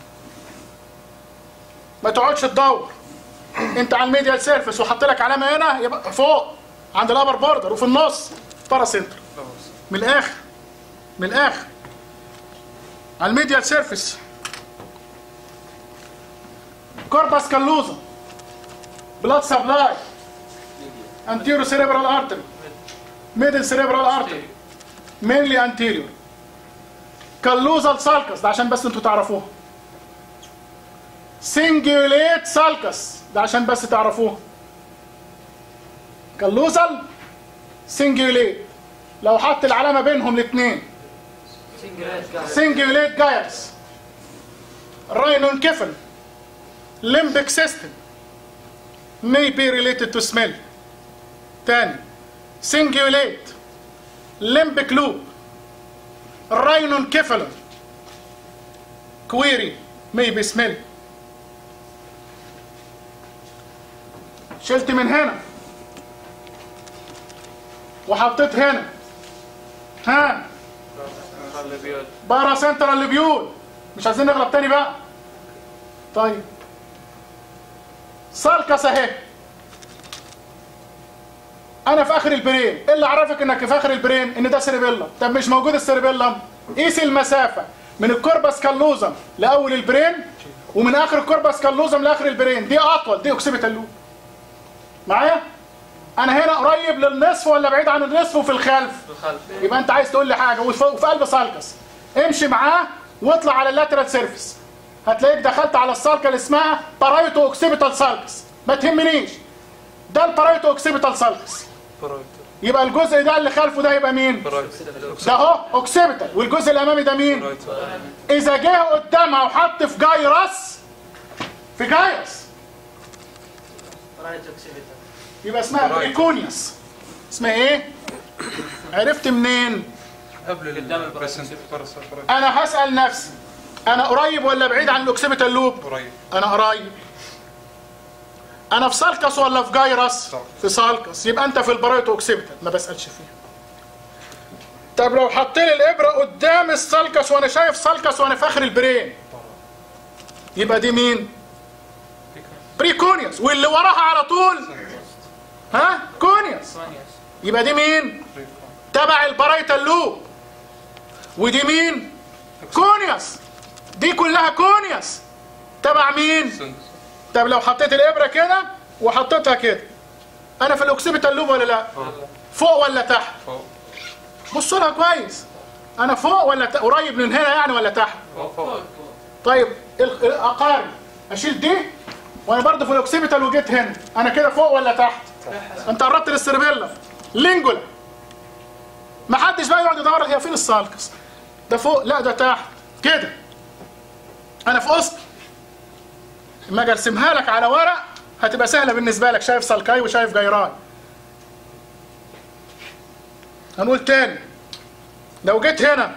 ما تقعدش تدور انت على الميديال سيرفيس وحط لك علامه هنا يبقى فوق عند الابر بوردر وفي النص بارا سنتر من الاخر من الاخر على الميديال سيرفيس كورباس كالوزا بلاد سبلاي انتيرو سيريبرال ارتري ميدل سيريبرال ارتري مينلي انتيريور كالوزال سالكس ده عشان بس انتوا تعرفوها سنجوليت سالكس ده عشان بس تعرفوها كالوزال سنجوليت لو حط العلامه بينهم الاثنين سنجوليت جايرس راينون كيفن limbic system may be related to smell تاني cingulate limbic loop rhinoncephalon query may be smell شلت من هنا وحطيت هنا ها بارا سنترال لبيول مش عايزين نغلط تاني بقى طيب سالكس اهي انا في اخر البرين ايه اللي عرفك انك في اخر البرين ان ده سيربيلم طب مش موجود السيربيلم قيس المسافه من الكوربس كاللوزم لاول البرين ومن اخر الكوربس كاللوزم لاخر البرين دي اطول دي اوكسيبيتال لوب معايا انا هنا قريب للنصف ولا بعيد عن النصف وفي الخلف يبقى انت عايز تقول لي حاجه وفي وفي قلب سالكس امشي معاه واطلع على اللاترال سيرفيس هتلاقيك دخلت على السالكه اللي اسمها بارايتو اوكسيبيتال سالكس ما تهمنيش ده البارايتو اوكسيبيتال سالكس يبقى الجزء ده اللي خلفه ده يبقى مين ده اهو اوكسيبيتال والجزء الامامي ده مين اذا جه قدامها وحط في جايرس في جايرس رايت اوكسيبيتال يبقى اسمها بريكونيوس اسمها ايه عرفت منين قبل قدام البريسنت انا هسال نفسي انا قريب ولا بعيد عن الاوكسيبيتال لوب قريب انا قريب انا في سالكس ولا في جايرس في سالكس يبقى انت في البرايتو اوكسيبيتال ما بسالش فيها طب لو حط لي الابره قدام السالكس وانا شايف سالكس وانا في اخر البرين يبقى دي مين بريكونيوس واللي وراها على طول ها كونيوس يبقى دي مين تبع البرايتال لوب ودي مين كونيوس دي كلها كونيوس تبع مين طب لو حطيت الابره كده وحطيتها كده انا في الاوكسيبيتال لوب ولا لا فوق ولا تحت فوق بصوا لها كويس انا فوق ولا ت... قريب من هنا يعني ولا تحت فوق فوق طيب ال- الاقارب اشيل دي وانا برضه في الاوكسيبيتال وجيت هنا انا كده فوق ولا تحت انت قربت للسيربيلا لينجولا ما حدش بقى يقعد يدور هي فين السالكس ده فوق لا ده تحت كده انا في وسط اما اجي ارسمها لك على ورق هتبقى سهله بالنسبه لك شايف سالكاي وشايف جيراي هنقول تاني لو جيت هنا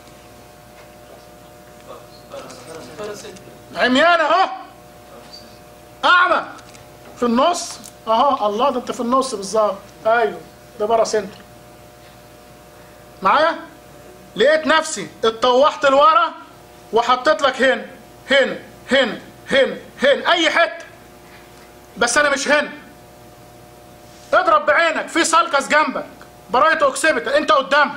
عميان اهو اعمى في النص اهو الله ده انت في النص بالظبط ايوه ده بره سنتر معايا لقيت نفسي اتطوحت لورا وحطيت لك هنا هنا هنا هنا هنا اي حته بس انا مش هنا اضرب بعينك في سالكس جنبك برايت اوكسيبيتا انت قدامها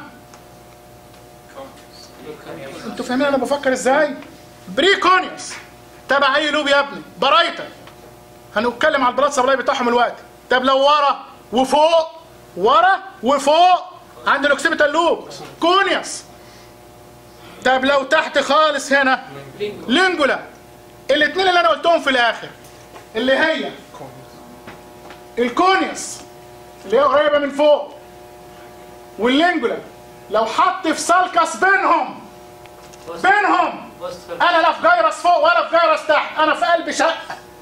انتوا فاهمين انا بفكر ازاي بريكونيوس تبع اي لوب يا ابني برايتا هنتكلم على البلاد سبلاي بتاعهم الوقت طب لو ورا وفوق ورا وفوق عند الاوكسيبيتال لوب كونيوس طب لو تحت خالص هنا لينجولا الاثنين اللي انا قلتهم في الاخر اللي هي الكونيوس اللي هي قريبه من فوق واللينجولا لو حط في سالكس بينهم بينهم وسط في انا لا في جيرس فوق ولا في جيرس تحت انا في قلب شقه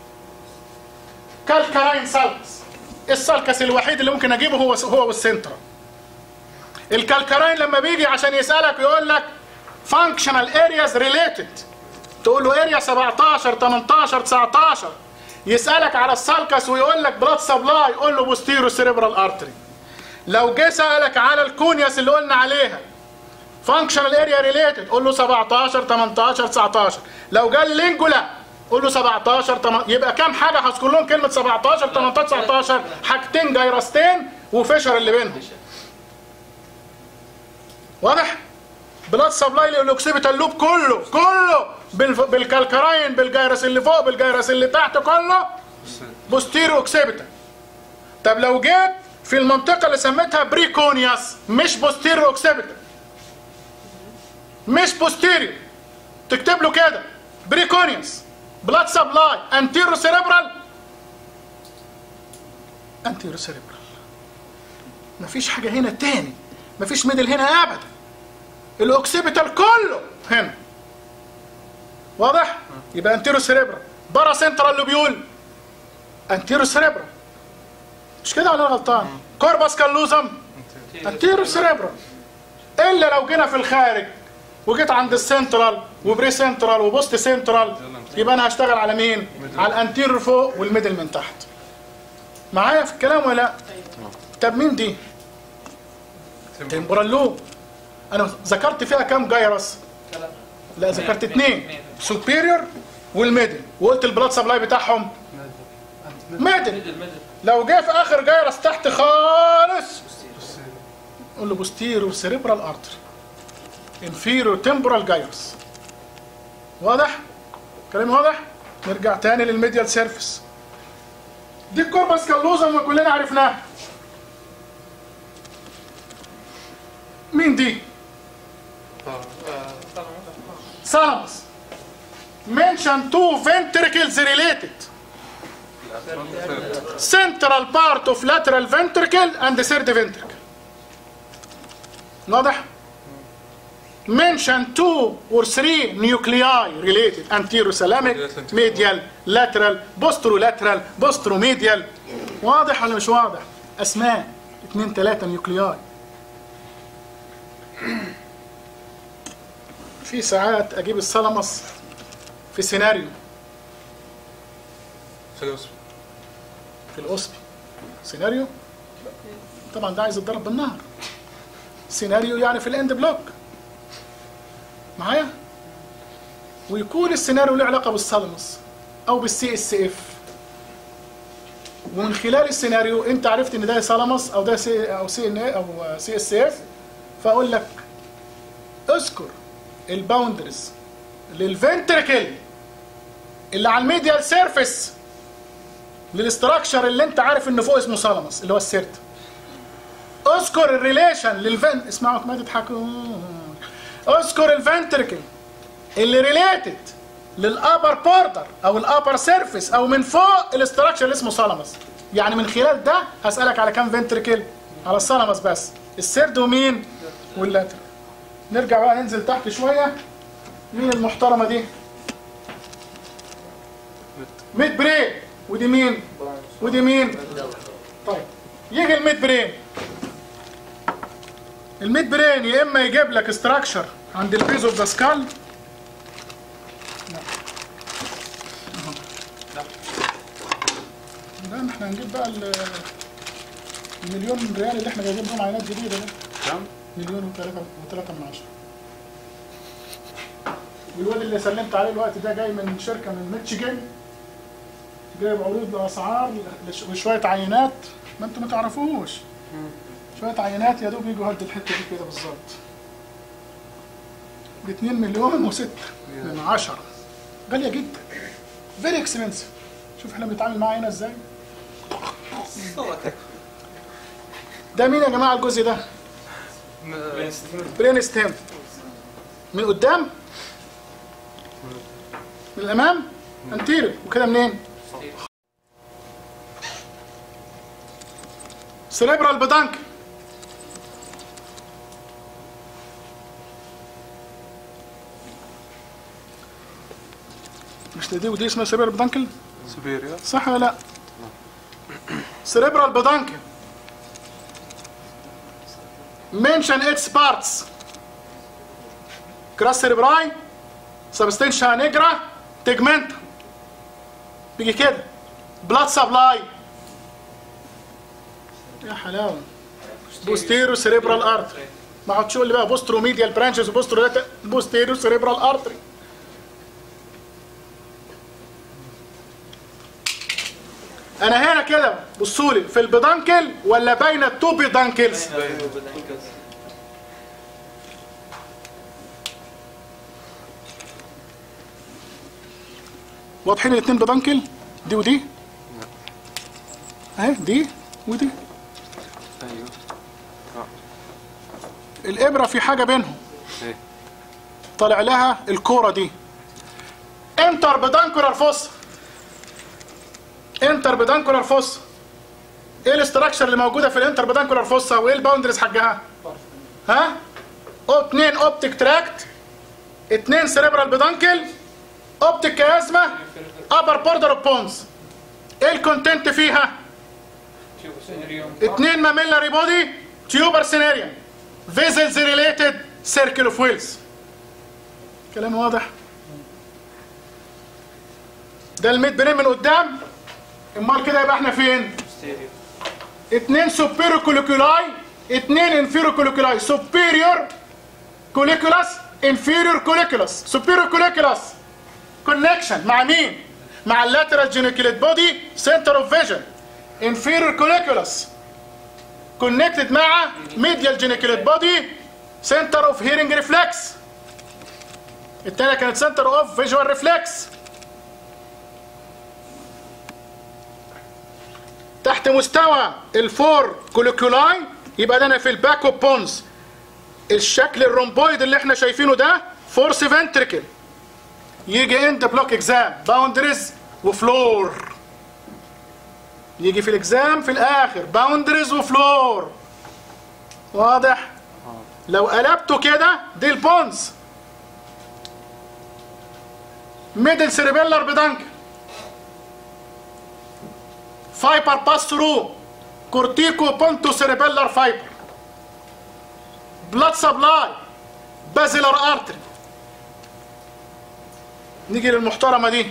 كالكراين سالكس السالكس الوحيد اللي ممكن اجيبه هو هو والسنترا الكالكراين لما بيجي عشان يسالك يقول لك functional areas related تقول له اريا 17 18 19 يسالك على السالكس ويقول لك بلاد سبلاي قول له بوستيرو سيريبرال ارتري لو جه سالك على الكونياس اللي قلنا عليها فانكشنال اريا ريليتد قول له 17 18 19 لو جه اللينجولا قول له 17 8 يبقى كام حاجه هذكر لهم كلمه 17 18 19 حاجتين جيرستين وفشر اللي بينهم واضح بلاد سبلاي للاوكسيبيتال لوب كله كله بالف... بالكالكراين بالجيرس اللي فوق بالجيرس اللي تحت كله بوستيرو اوكسيبيتال طب لو جيت في المنطقة اللي سميتها بريكونياس مش بوستيرو اوكسيبيتال مش بوستيريو تكتب له كده بريكونياس بلاد سبلاي انتيرو سيريبرال انتيرو سيريبرال مفيش حاجة هنا تاني مفيش ميدل هنا ابدا الاوكسيبيتال كله هنا واضح يبقى انتيرو سيريبرال برا سنترال لوبيول انتيرو سيريبرال مش كده ولا أنا غلطان كورباس كالوزم انتيرو سيريبرال الا لو جينا في الخارج وجيت عند السنترال وبري سنترال وبوست سنترال يبقى انا هشتغل على مين على الانتيرو فوق والميدل من تحت معايا في الكلام ولا لا طب مين دي تمبرال لوب انا ذكرت فيها كام جايرس ثلاثة لا ذكرت اثنين سوبيريور والميدل وقلت البلاد سبلاي بتاعهم ميدل ميدل ميدل لو جه في اخر جايرس تحت خالص قول له بوستيرو سيريبرال ارتري انفيرو تمبرال جايرس واضح كلام واضح نرجع تاني للميديال سيرفيس دي الكوربس كالوزم وكلنا عرفناها مين دي ثالاموس mention two ventricles related central part of lateral ventricle and the third ventricle واضح mention two or three nuclei related anterothalamic medial lateral posterolateral posteromedial واضح ولا مش واضح اسماء اتنين تلاتة نيوكلياي في ساعات اجيب الثالاموس في سيناريو في القصبي سيناريو طبعا ده عايز يتضرب بالنهر سيناريو يعني في الاند بلوك معايا ويكون السيناريو له علاقه بالثالاموس او بالسي اس اف ومن خلال السيناريو انت عرفت ان ده ثالاموس او ده سي او سي ان او سي اس اف فاقول لك اذكر الباوندرز للفنتركل اللي على الميديال سيرفيس للاستراكشر اللي انت عارف انه فوق اسمه ثالاموس اللي هو السيرت اذكر الريليشن للفن اسمعوا ما تضحكوا اذكر الفنتركل اللي ريليتد للابر بوردر او الابر سيرفيس او من فوق الاستراكشر اللي اسمه ثالاموس يعني من خلال ده هسالك على كام فنتركل على الثالاموس بس السيرد ومين واللاتر نرجع بقى ننزل تحت شويه مين المحترمه دي ميد برين ودي مين ودي مين طيب يجي الميد برين الميد برين يا اما يجيب لك استراكشر عند البيز اوف ذا سكال لا ما احنا هنجيب بقى ال- المليون ريال اللي احنا جايبين بهم عينات جديده ده كم؟ مليون وثلاثة وثلاثة من عشرة والواد اللي سلمت عليه الوقت ده جاي من شركة من ميتشيجن جايب عروض لأسعار لش- وشوية عينات ما انتوا ما تعرفوش شوية عينات يا دوب يجوا هد الحتة دي كده بالظبط ب 2 مليون و6 من عشرة غالية جدا فيري اكسبنسيف شوف احنا بنتعامل معاها هنا ازاي ده مين يا جماعة الجزء ده؟ برين ستيم من قدام من الامام انتيريور وكده منين سيريبرال بدانك مش دي ودي اسمها سيريبرال بدانكل سوبيريور صح ولا لا سيريبرال بدانكل mention its parts كراس سيريبراي سبستنشا نيجرا تيجمنتا بيجي كده بلاد سبلاي يا حلاوه بوستيرو سيريبرال ارتري ما اقعدش تقول لي بقى بوسترو ميديال برانشز وبوسترو بوستيرو سيريبرال ارتري انا هنا كده بصوا لي في البيدانكل ولا بين التو بيدانكلز واضحين الاثنين بدنكل دي ودي اهي دي ودي ايوه الابره في حاجه بينهم ايه طالع لها الكوره دي انتر بدانكولار فوس انتر بدانكولار فوس ايه الاستراكشر اللي موجوده في الانتر بدانكولار فوسا وايه الباوندرز حقها ها أو اتنين اوبتيك تراكت اتنين سيريبرال بدانكل اوبتيك كازما ابر بوردر اوف بونز ايه الكونتنت فيها اتنين ماميلاري بودي تيوبر سيناريوم فيزلز ريليتد سيركل اوف ويلز كلام واضح ده الميد برين من قدام امال كده يبقى احنا فين اتنين سوبيريور كوليكولاي اتنين انفيريور كوليكولاي سوبيريور كوليكولاس انفيريور كوليكولاس سوبيريور كوليكولاس كونكشن مع مين مع اللاترال جينيكوليت بودي سنتر اوف فيجن انفيريور كوليكولاس كونكتد مع ميديال جينيكوليت بودي سنتر اوف هيرنج ريفلكس التانية كانت سنتر اوف فيجوال ريفلكس تحت مستوى الفور كوليكولاي يبقى ده انا في الباك اوف بونز الشكل الرومبويد اللي احنا شايفينه ده فورس فنتريكل يجي اند بلوك اكزام باوندريز وفلور يجي في الاكزام في الاخر باوندريز وفلور واضح لو قلبته كده دي البونز ميدل سيريبيلر بدنك فايبر باس ثرو كورتيكو بونتو سيريبيلر فايبر بلاد سبلاي بازيلر ارتري نيجي للمحترمه دي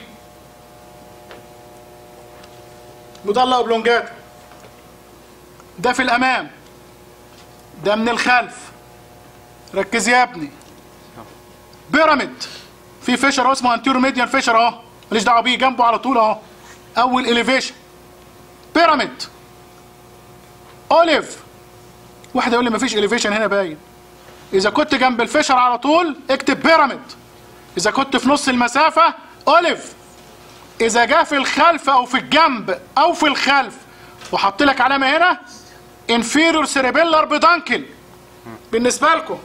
مضلة اوبلونجاتا ده في الامام ده من الخلف ركز يا ابني بيراميد في فيشر اسمه انتيرو ميديان فيشر اهو ماليش دعوه بيه جنبه على طول اهو اول اليفيشن بيراميد اوليف واحد يقول لي مفيش اليفيشن هنا باين اذا كنت جنب الفيشر على طول اكتب بيراميد اذا كنت في نص المسافه اوليف اذا جه في الخلف او في الجنب او في الخلف وحط لك علامه هنا انفيرور سيريبيلر بدانكل بالنسبه لكم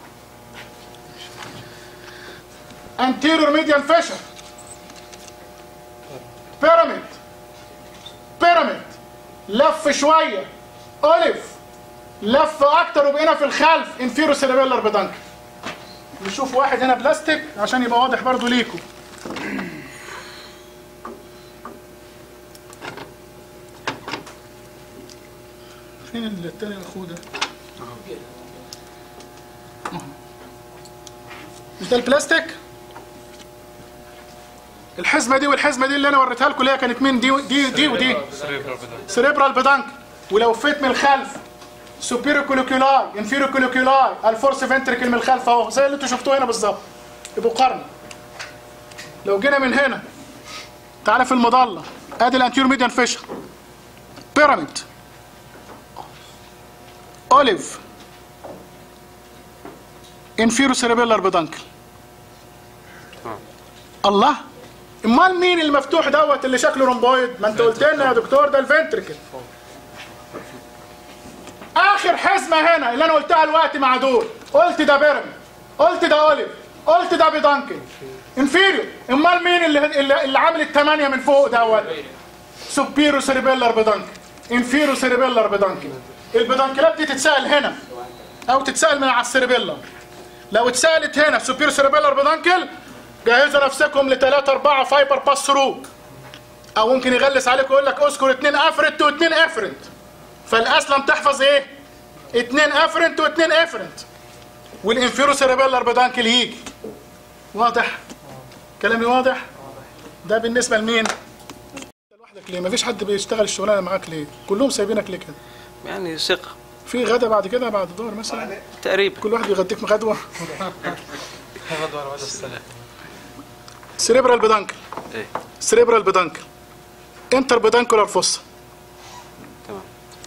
anterior median fissure بيراميد بيراميد لف شويه اوليف لف اكتر وبقينا في الخلف انفيرو سيريبيلر بدانكل نشوف واحد هنا بلاستيك عشان يبقى واضح برضو ليكم فين التاني اخوه ده أهو. مش ده البلاستيك الحزمه دي والحزمه دي اللي انا وريتها لكم اللي هي كانت مين دي دي دي ودي سريبرال بدانك ولو فيت من الخلف سوبيرو كولوكيولاي انفيرو كولوكيولاي الفورس فنتريكل من الخلف اهو زي اللي انتوا شفتوه هنا بالظبط يبقوا قرن لو جينا من هنا تعالى في المظله ادي الانتيور ميديان فيشر بيراميد اوليف انفيرو سيريبيلر بدانكل الله امال مين المفتوح دوت اللي شكله رومبويد ما انت قلت لنا يا دكتور ده الفنتركل اخر حزمه هنا اللي انا قلتها دلوقتي مع دول قلت ده بيراميد قلت ده اوليف قلت ده بدانكل انفيريو امال مين اللي اللي, اللي عامل الثمانيه من فوق دوت سوبيرو سيريبيلر بدانكل انفيرو سيريبيلر بدانكل البدانكلات دي تتسال هنا او تتسال من على السيريبيلر لو اتسالت هنا سوبيرو سيريبيلر بدانكل جهزوا نفسكم لثلاثة أربعة فايبر باس ثرو أو ممكن يغلس عليكم ويقول لك اذكر اتنين افرنت واتنين افرنت فالأسلم تحفظ إيه؟ اتنين افرنت واتنين افرنت والانفيرو سيريبيلر بدانكل يجي واضح؟ كلامي واضح؟ ده بالنسبة لمين؟ لوحدك ليه؟ مفيش حد بيشتغل الشغلانة معاك ليه؟ كلهم سايبينك ليه كده؟ يعني ثقة في غدا بعد كده بعد الظهر مثلا تقريبا كل واحد يغديك غدوة غدوة على مدى السنة سيريبرال بدانكل ايه سيريبرال بدانكل انتر بدانكولار فوسا تمام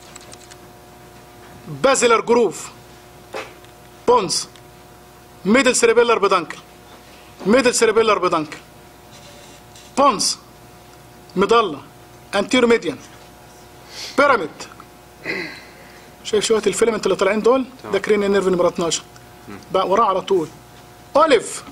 بازيلر جروف بونز ميدل سيريبيلر بدانكل ميدل سيريبيلر بدانكل بونز مضلة انتيرو ميديان بيراميد شايف شويه الفيلمنت اللي طالعين دول ده كرينيا نيرف نمره 12 بقى وراه على طول اوليف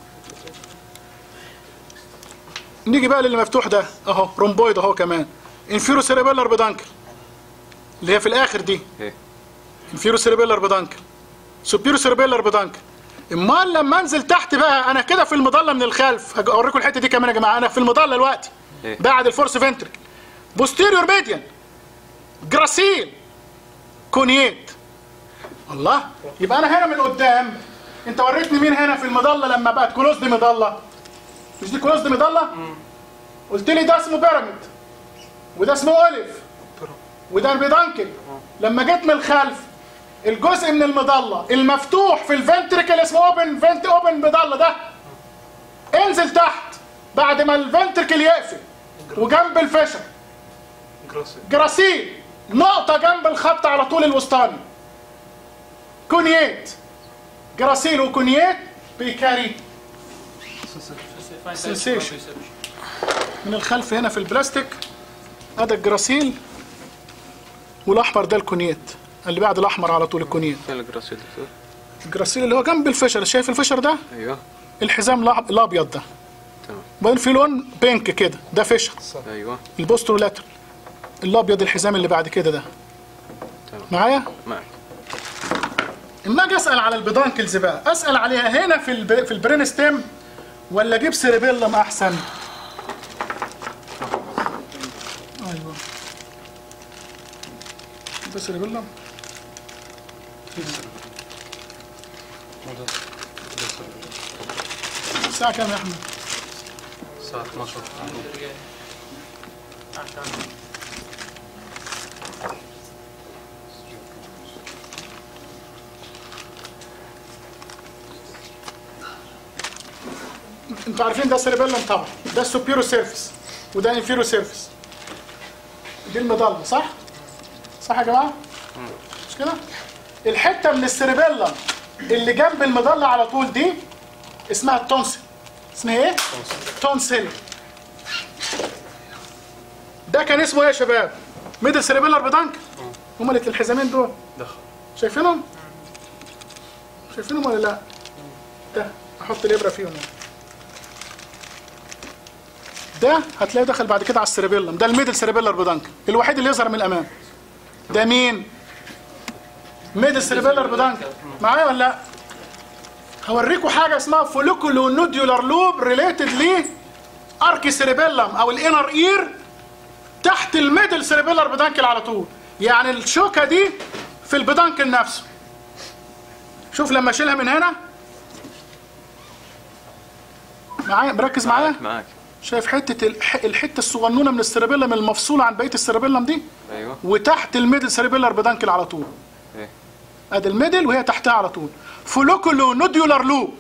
نيجي بقى للي مفتوح ده اهو رومبويد اهو كمان انفيرو سيريبيلر بدانكل اللي هي في الاخر دي ايه انفيرو سيريبيلر بدانكل سوبيرو سيريبيلر بدانكل امال لما انزل تحت بقى انا كده في المظله من الخلف هج- اوريكم الحته دي كمان يا جماعه انا في المظله دلوقتي إيه؟ بعد الفورس فنترك بوستيريور ميديان جراسيل كونييت الله يبقى انا هنا من قدام انت وريتني مين هنا في المظله لما بقت كلوزد مظله مش دي كلوزد مظله قلت لي ده اسمه بيراميد وده اسمه اوليف وده البيدانكل لما جيت من الخلف الجزء من المظله المفتوح في الفنتريكل اسمه اوبن فنت اوبن مظله ده انزل تحت بعد ما الفنتريكل يقفل وجنب الفشل جراسي جراسيل نقطة جنب الخط على طول الوسطاني كونييت جراسيل وكونييت بيكاري Sensation. من الخلف هنا في البلاستيك هذا الجراسيل والاحمر ده الكونييت اللي بعد الاحمر على طول الكونييت فين الجراس يا دكتور الجراسيل اللي هو جنب الفشل شايف الفشل ده ايوه الحزام الأح- الابيض ده تمام وبعدين في لون بينك كده ده فشل ايوه البوسترولاتر الابيض الحزام اللي بعد كده ده تمام معايا معك اما اجي اسال على البيدانكلز بقى اسال عليها هنا في الب... في البرين ستيم ولا اجيب سيربيلم احسن ايوه ده سيربيلم الساعه كام يا احمد الساعة 12 انتوا عارفين ده سيربيلم طبعا ده السوبيرو سيرفيس وده انفيرو سيرفيس دي المظله صح صح يا جماعه مش كده الحته من السيربيلم اللي جنب المظله على طول دي اسمها التونسل اسمها ايه تونسل ده كان اسمه ايه يا شباب ميدل سيربيلر بدانك هما اللي الحزامين دول دخل شايفينهم شايفينهم ولا لا ده احط الابره فيهم ده هتلاقيه دخل بعد كده على السيربيلم ده الميدل سيربيلر بدانك الوحيد اللي يظهر من الامام ده مين ميدل سيربيلر بدانك معايا ولا لا هوريكم حاجه اسمها فوليكولو نوديولار لوب ريليتد ليه اركي سيربيلم او الانر اير تحت الميدل سيربيلر بدانكل على طول يعني الشوكه دي في البدانكل نفسه شوف لما اشيلها من هنا معايا مركز معايا معك شايف حته الح... الحته الصغنونه من السيربيلم المفصوله عن بقيه السيربيلم دي ايوه وتحت الميدل سيربيلر بدانكل على طول ايه ادي الميدل وهي تحتها على طول فولوكولو نوديولار لوب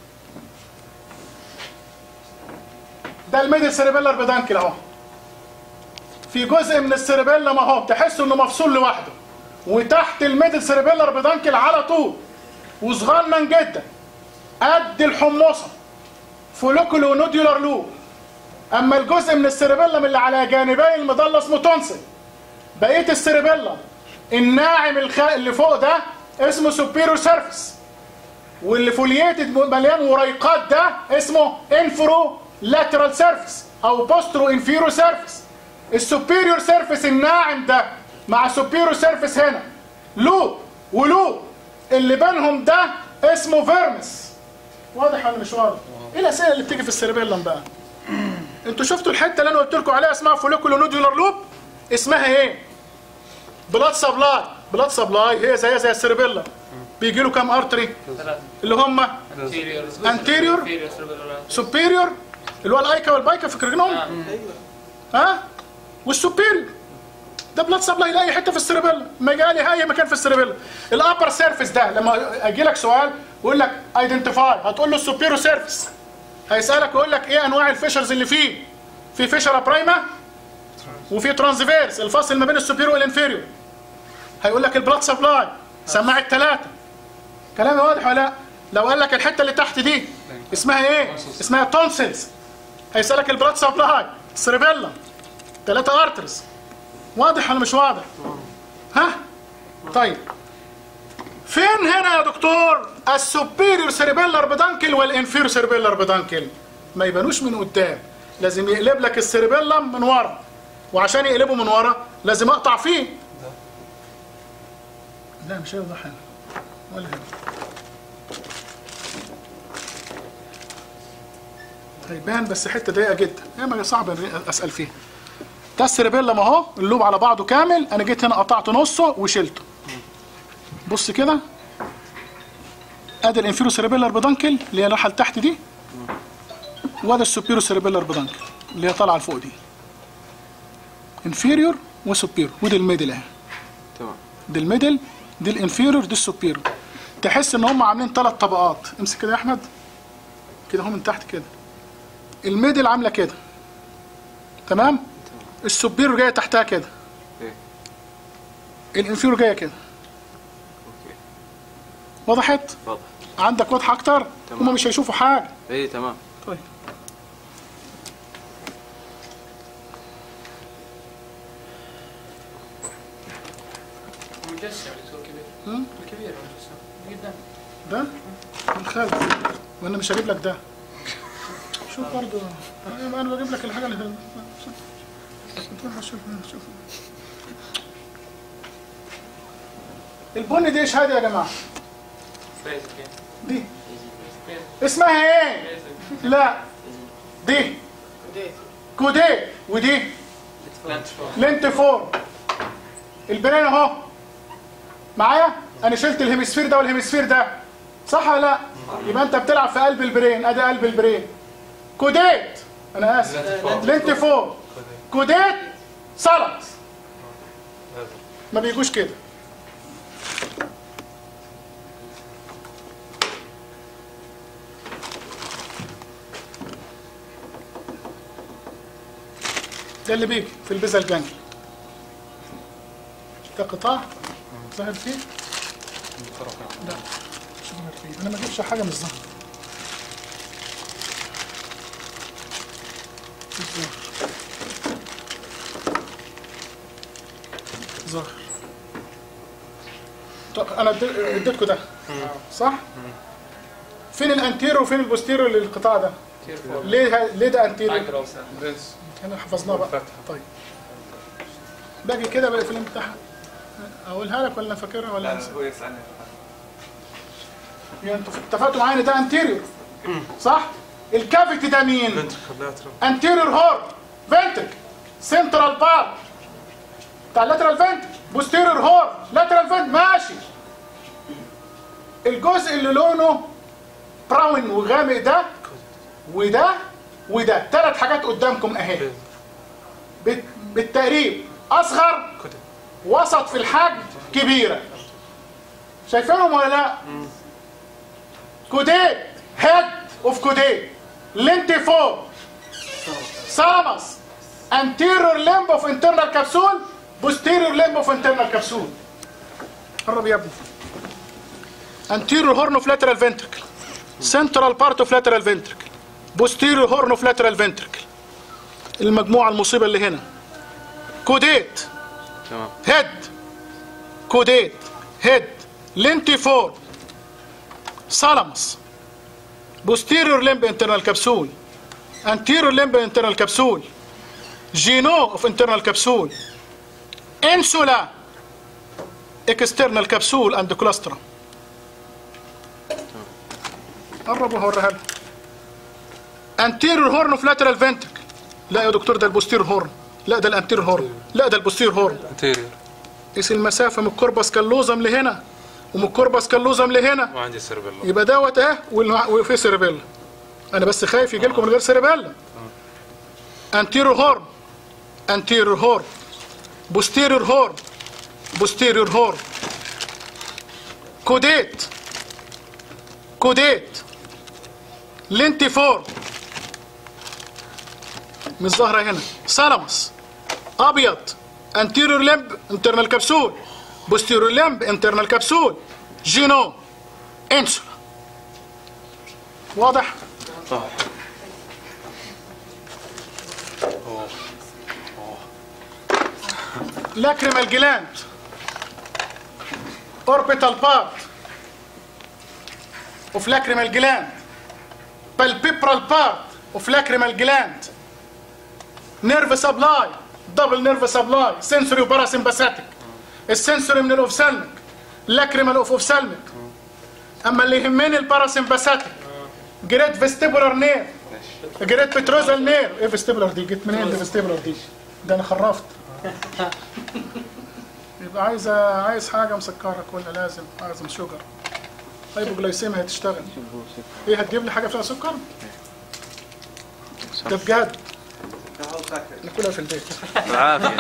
ده الميدل سيربيلر بدانكل اهو في جزء من السيربيلم اهو تحس انه مفصول لوحده وتحت الميدل سيربيلر بدانكل على طول وصغنن جدا قد الحمصه فولوكولو نوديولار لوب اما الجزء من السيربيلم اللي على جانبي المظله اسمه تونسل بقيه السيربيلم الناعم الخ... اللي فوق ده اسمه سوبيرو سيرفيس واللي فولييتد مليان وريقات ده اسمه انفرو لاترال سيرفيس او بوسترو انفيرو سيرفيس السوبيريور سيرفيس الناعم ده مع سوبيرو سيرفيس هنا لوب ولوب اللي بينهم ده اسمه فيرمس واضح ولا مش واضح؟ ايه الاسئله اللي بتيجي في السيربيلم بقى؟ انتوا شفتوا الحته اللي انا قلت لكم عليها اسمها فوليكولو نودولار لوب اسمها ايه؟ بلاد سبلاي بلاد سبلاي هي زيها زي السيربيلا بيجي له كام ارتري ثلاثة اللي هم anterior Anterior. superior cerebellar سوبيريور اللي هو الايكا والبايكا فاكرينهم ها والسوبيريور ده بلاد سبلاي لاي حته في السيربيلا مجالي اي مكان في السيربيلا الابر سيرفيس ده لما اجي لك سؤال ويقول لك ايدنتيفاي هتقول له السوبيريور سيرفيس هيسالك ويقول لك ايه انواع الفيشرز اللي فيه في فيشر برايما وفي ترانزفيرس الفاصل ما بين السوبيريور والانفيريور هيقول لك البلاد سبلاي سماعه ثلاثه كلامي واضح ولا لا لو قال لك الحته اللي تحت دي اسمها ايه اسمها تونسلز هيسالك البلاد سبلاي سيربيلا ثلاثه ارترز واضح ولا مش واضح ها طيب فين هنا يا دكتور السوبيريور سيربيلر بدانكل والانفيريور سيربيلر بدانكل ما يبانوش من قدام لازم يقلب لك السيربيلم من ورا وعشان يقلبه من ورا لازم اقطع فيه لا مش هيوضح هنا ولا هنا هيبان بس حته ضيقه جدا هي ما صعب اسال فيها ده السيربيلم اهو اللوب على بعضه كامل انا جيت هنا قطعت نصه وشلته بص كده ادي الانفيرو سيربيلر بدانكل اللي هي الراحه لتحت دي وادي السوبيرو سيربيلر بدانكل اللي هي طالعه لفوق دي انفيريور وسوبيرو ودي الميدل اهي تمام دي الميدل دي الانفيريور دي السوبيرو تحس ان هم عاملين ثلاث طبقات امسك كده يا احمد كده اهو من تحت كده الميدل عامله كده تمام السوبيرو جايه تحتها كده ايه الانفيريور جايه كده اوكي وضحت واضح عندك واضحه اكتر تمام. هم مش هيشوفوا حاجه ايه تمام طيب مجسم دكتور كبير مم. الكبير مجسم قدام ده من خلف وانا مش هجيب لك ده شوف برضو أيوة، انا بجيب لك الحاجه اللي شوف شوف شوف البني دي ايش هذه يا جماعه فريزك دي اسمها ايه لا دي كودي ودي لينت فور البرين اهو معايا انا شلت الهيمسفير ده والهيمسفير ده صح ولا لا يبقى انت بتلعب في قلب البرين ادي قلب البرين كوديت انا اسف لينت فور كوديت سلط ما بيجوش كده ده اللي بيجي في البذل الجنجي ده قطاع ظاهر فيه لا مش ظاهر فيه انا ما اجيبش حاجه مش ظاهر مش ظاهر ظاهر طب انا ادي- اديتكم ده صح فين الانتيرو وفين البوستيرو للقطاع ده ليه ه- ليه ده انتيرو اقرا بس احنا حفظناه بقى فتحة. طيب باجي كده بقى في الامتحان اقولها لك ولا فاكرها ولا انسى هو يسألني يعني انتوا اتفقتوا معايا ان ده انتيريور صح الكافيتي ده مين فنتركل لاترال انتيريور هورن فنتك سنترال بار بتاع اللاترال فنت بوستيريور هورن لاترال فنت ماشي الجزء اللي لونه براون وغامق ده وده وده ثلاث حاجات قدامكم اهي بت- بالتقريب اصغر كده وسط في الحجم كبيره شايفينهم ولا لا كوديت هيد اوف كوديت لينتي فور سالامس anterior limb of internal capsule posterior limb of internal capsule قرب يا ابني anterior horn of lateral ventricle central part of lateral ventricle posterior horn of lateral ventricle المجموعة المصيبة اللي هنا كوديت تمام هيد كوديت هيد لينتي فور سالامس posterior limb internal capsule anterior limb internal capsule geno of internal capsule insula external capsule and clustrum قرب وهوريها لك anterior horn of lateral ventricle لا يا دكتور ده البوستير هورن لا ده الانتير هورن لا ده البوستير هورن انتيريور قيس المسافه من الكوربس كاللوزم لهنا ومن الكوربس كاللوزم لهنا ما عندي سيربيلا يبقى دوت اهي والمع- وفي سيربيلا انا بس خايف يجي لكم من غير سيربيلا انتيريور هورن انتيريور هورن بوستيريور هورن بوستيريور هورن كوديت كوديت لينتي فور مش ظاهره هنا سالامس ابيض انتيريور لمب انترنال كبسول بوستيريور لمب انترنال كبسول جينو انسولا واضح صح اوه اوه لاكريمال جلاند اوربيتال بارت اوف لاكريمال جلاند بالبيبرال بارت اوف لاكريمال جلاند نيرف سبلاي دبل نيرف سبلاي سنسوري وباراسمباثيك السنسوري من الاوفسالميك لاكريمال اوف اوفسالميك اما اللي يهمني الباراسمباثيك جريت فيستيبولار نير جريت بتروزال نير ايه فيستيبولار دي جت منين دي فيستيبولار دي ده انا خرفت يبقى عايز عايز حاجه مسكره كلها لازم لازم شوجر هايبوجلايسيميا هتشتغل ايه هتجيب لي حاجه فيها سكر ده بجد ناكلها في البيت بالعافية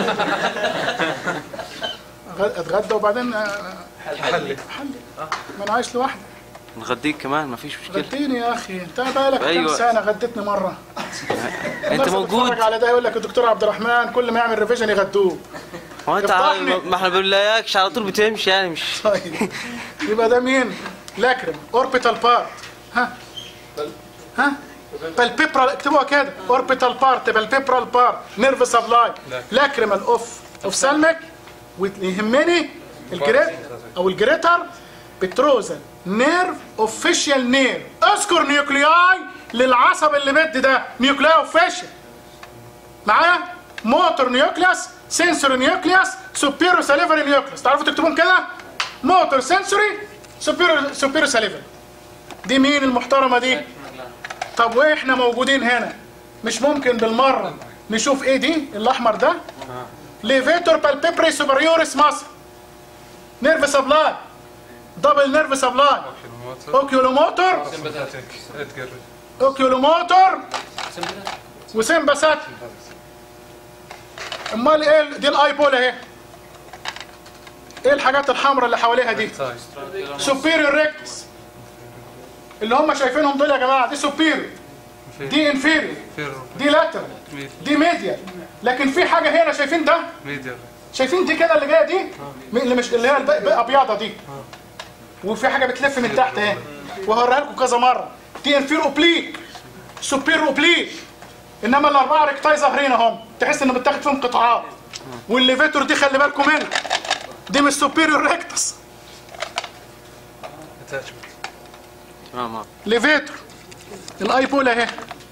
أغ- اتغدى وبعدين آه، حلي حلي ما انا عايش لوحدي نغديك كمان ما فيش مشكلة غديني يا اخي انت بقالك كام أيوة. سنه غديتني مره انت الناس موجود بتتفرج على ده يقول لك الدكتور عبد الرحمن كل ما يعمل ريفيجن يغدوه هو انت افضحني. ما احنا بنلاقيكش على طول بتمشي يعني مش طيب يبقى ده مين؟ لاكريم اوربيتال بارت ها ها بالبيبرال اكتبوها كده اوربيتال بارت بالبيبرال بارت نيرف سبلاي لاكريمال اوف اوف سالمك ويهمني الجريت او الجريتر بتروزل نيرف اوفيشال نير اذكر نيوكلياي للعصب اللي بد ده نيوكلياي اوفيشال معايا موتور نيوكليوس سنسوري نيوكليوس سوبيرو ساليفري نيوكليوس تعرفوا تكتبون كده موتور سنسوري سوبيرو سوبيرو ساليفري دي مين المحترمه دي طب واحنا موجودين هنا مش ممكن بالمره نشوف ايه دي الاحمر ده ليفيتور بالبيبري سوبريوريس ماسل نيرف سبلاي دبل نيرف سبلاي اوكيولوموتور سمباتيك ادجر اوكيولوموتور وسمباسات امال ايه ال- دي الاي بول اهي ايه الحاجات الحمراء اللي حواليها دي سايز سوبيريور ريكتس اللي هم شايفينهم دول يا جماعه دي سوبيريور دي انفيريور فيرو دي لاترال دي ميديال لكن في حاجه هنا شايفين ده ميديا شايفين دي كده اللي جايه دي م- اللي مش اللي هي الب- الابيضه دي وفي حاجه بتلف من تحت اهي وهوريها لكم كذا مره دي انفير اوبليك سوبير اوبليك انما الاربعه ريكتاي ظاهرين اهم تحس ان متاخد فيهم قطاعات والليفيتور دي خلي بالكم منها دي مش سوبيريور ريكتس اتاتشمنت تمام آه. ليفيتور الاي بول اهي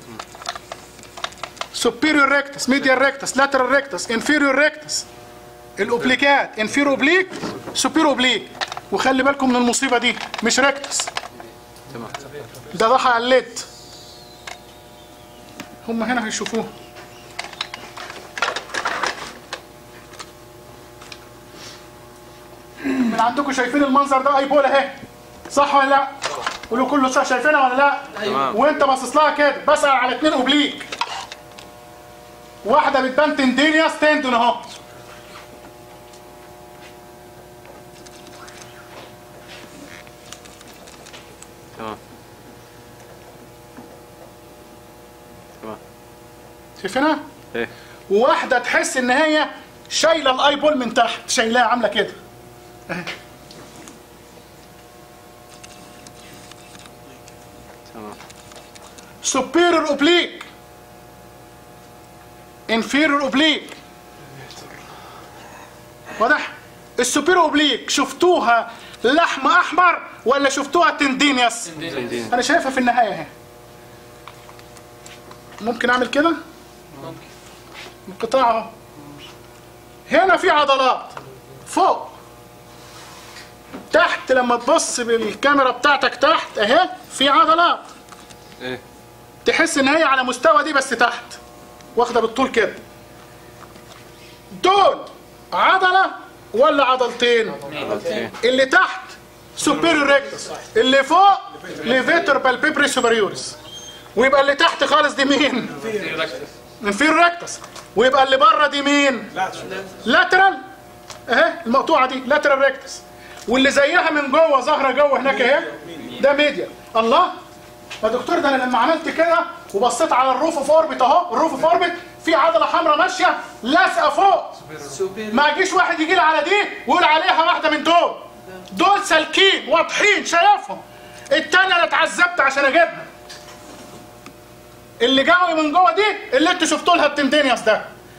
سوبيريور ريكتس ميديال ريكتس لاترال ريكتس انفيريور ريكتس الاوبليكات انفيرو اوبليك سوبيرو اوبليك وخلي بالكم من المصيبه دي مش ريكتس تمام ده ضحى على الليد هم هنا هيشوفوه من عندكم شايفين المنظر ده اي بول اهي صح ولا لا قولوا كله صح شايفينها ولا لا تمام. وانت باصص لها كده بسأل على اتنين اوبليك واحده بتبان تندينياس تندون اهو تمام تمام شايفينها ايه وواحده تحس ان هي شايله الاي بول من تحت شايلاها عامله كده تمام superior oblique inferior oblique واضح السوبيرو اوبليك شفتوها لحم احمر ولا شفتوها تندينيوس سندين انا شايفها في النهايه اهي ممكن اعمل كده ممكن القطاع اهو هنا في عضلات فوق تحت لما تبص بالكاميرا بتاعتك تحت اهي في عضلات ايه تحس ان هي على مستوى دي بس تحت واخده بالطول كده دول عضله ولا عضلتين ايه اللي تحت سوبيريور ريكتس اللي فوق ليفيتور بالبيبري سوبريورس ويبقى اللي تحت خالص دي مين انفير ريكتس ويبقى اللي بره دي مين لاترال اهي المقطوعه دي لاترال ريكتس واللي زيها من جوه ظاهره جوه هناك اهي ده ميديا الله يا دكتور ده انا لما عملت كده وبصيت على الروف اوف اوربت اهو الروف اوف اوربت في عضله حمراء ماشيه لازقه فوق ما يجيش واحد يجي لي على دي ويقول عليها واحده من دول دول سالكين واضحين شايفهم التانية انا اتعذبت عشان اجيبها اللي جاوي من جوه دي اللي انتوا شفتوا لها التندينيوس ده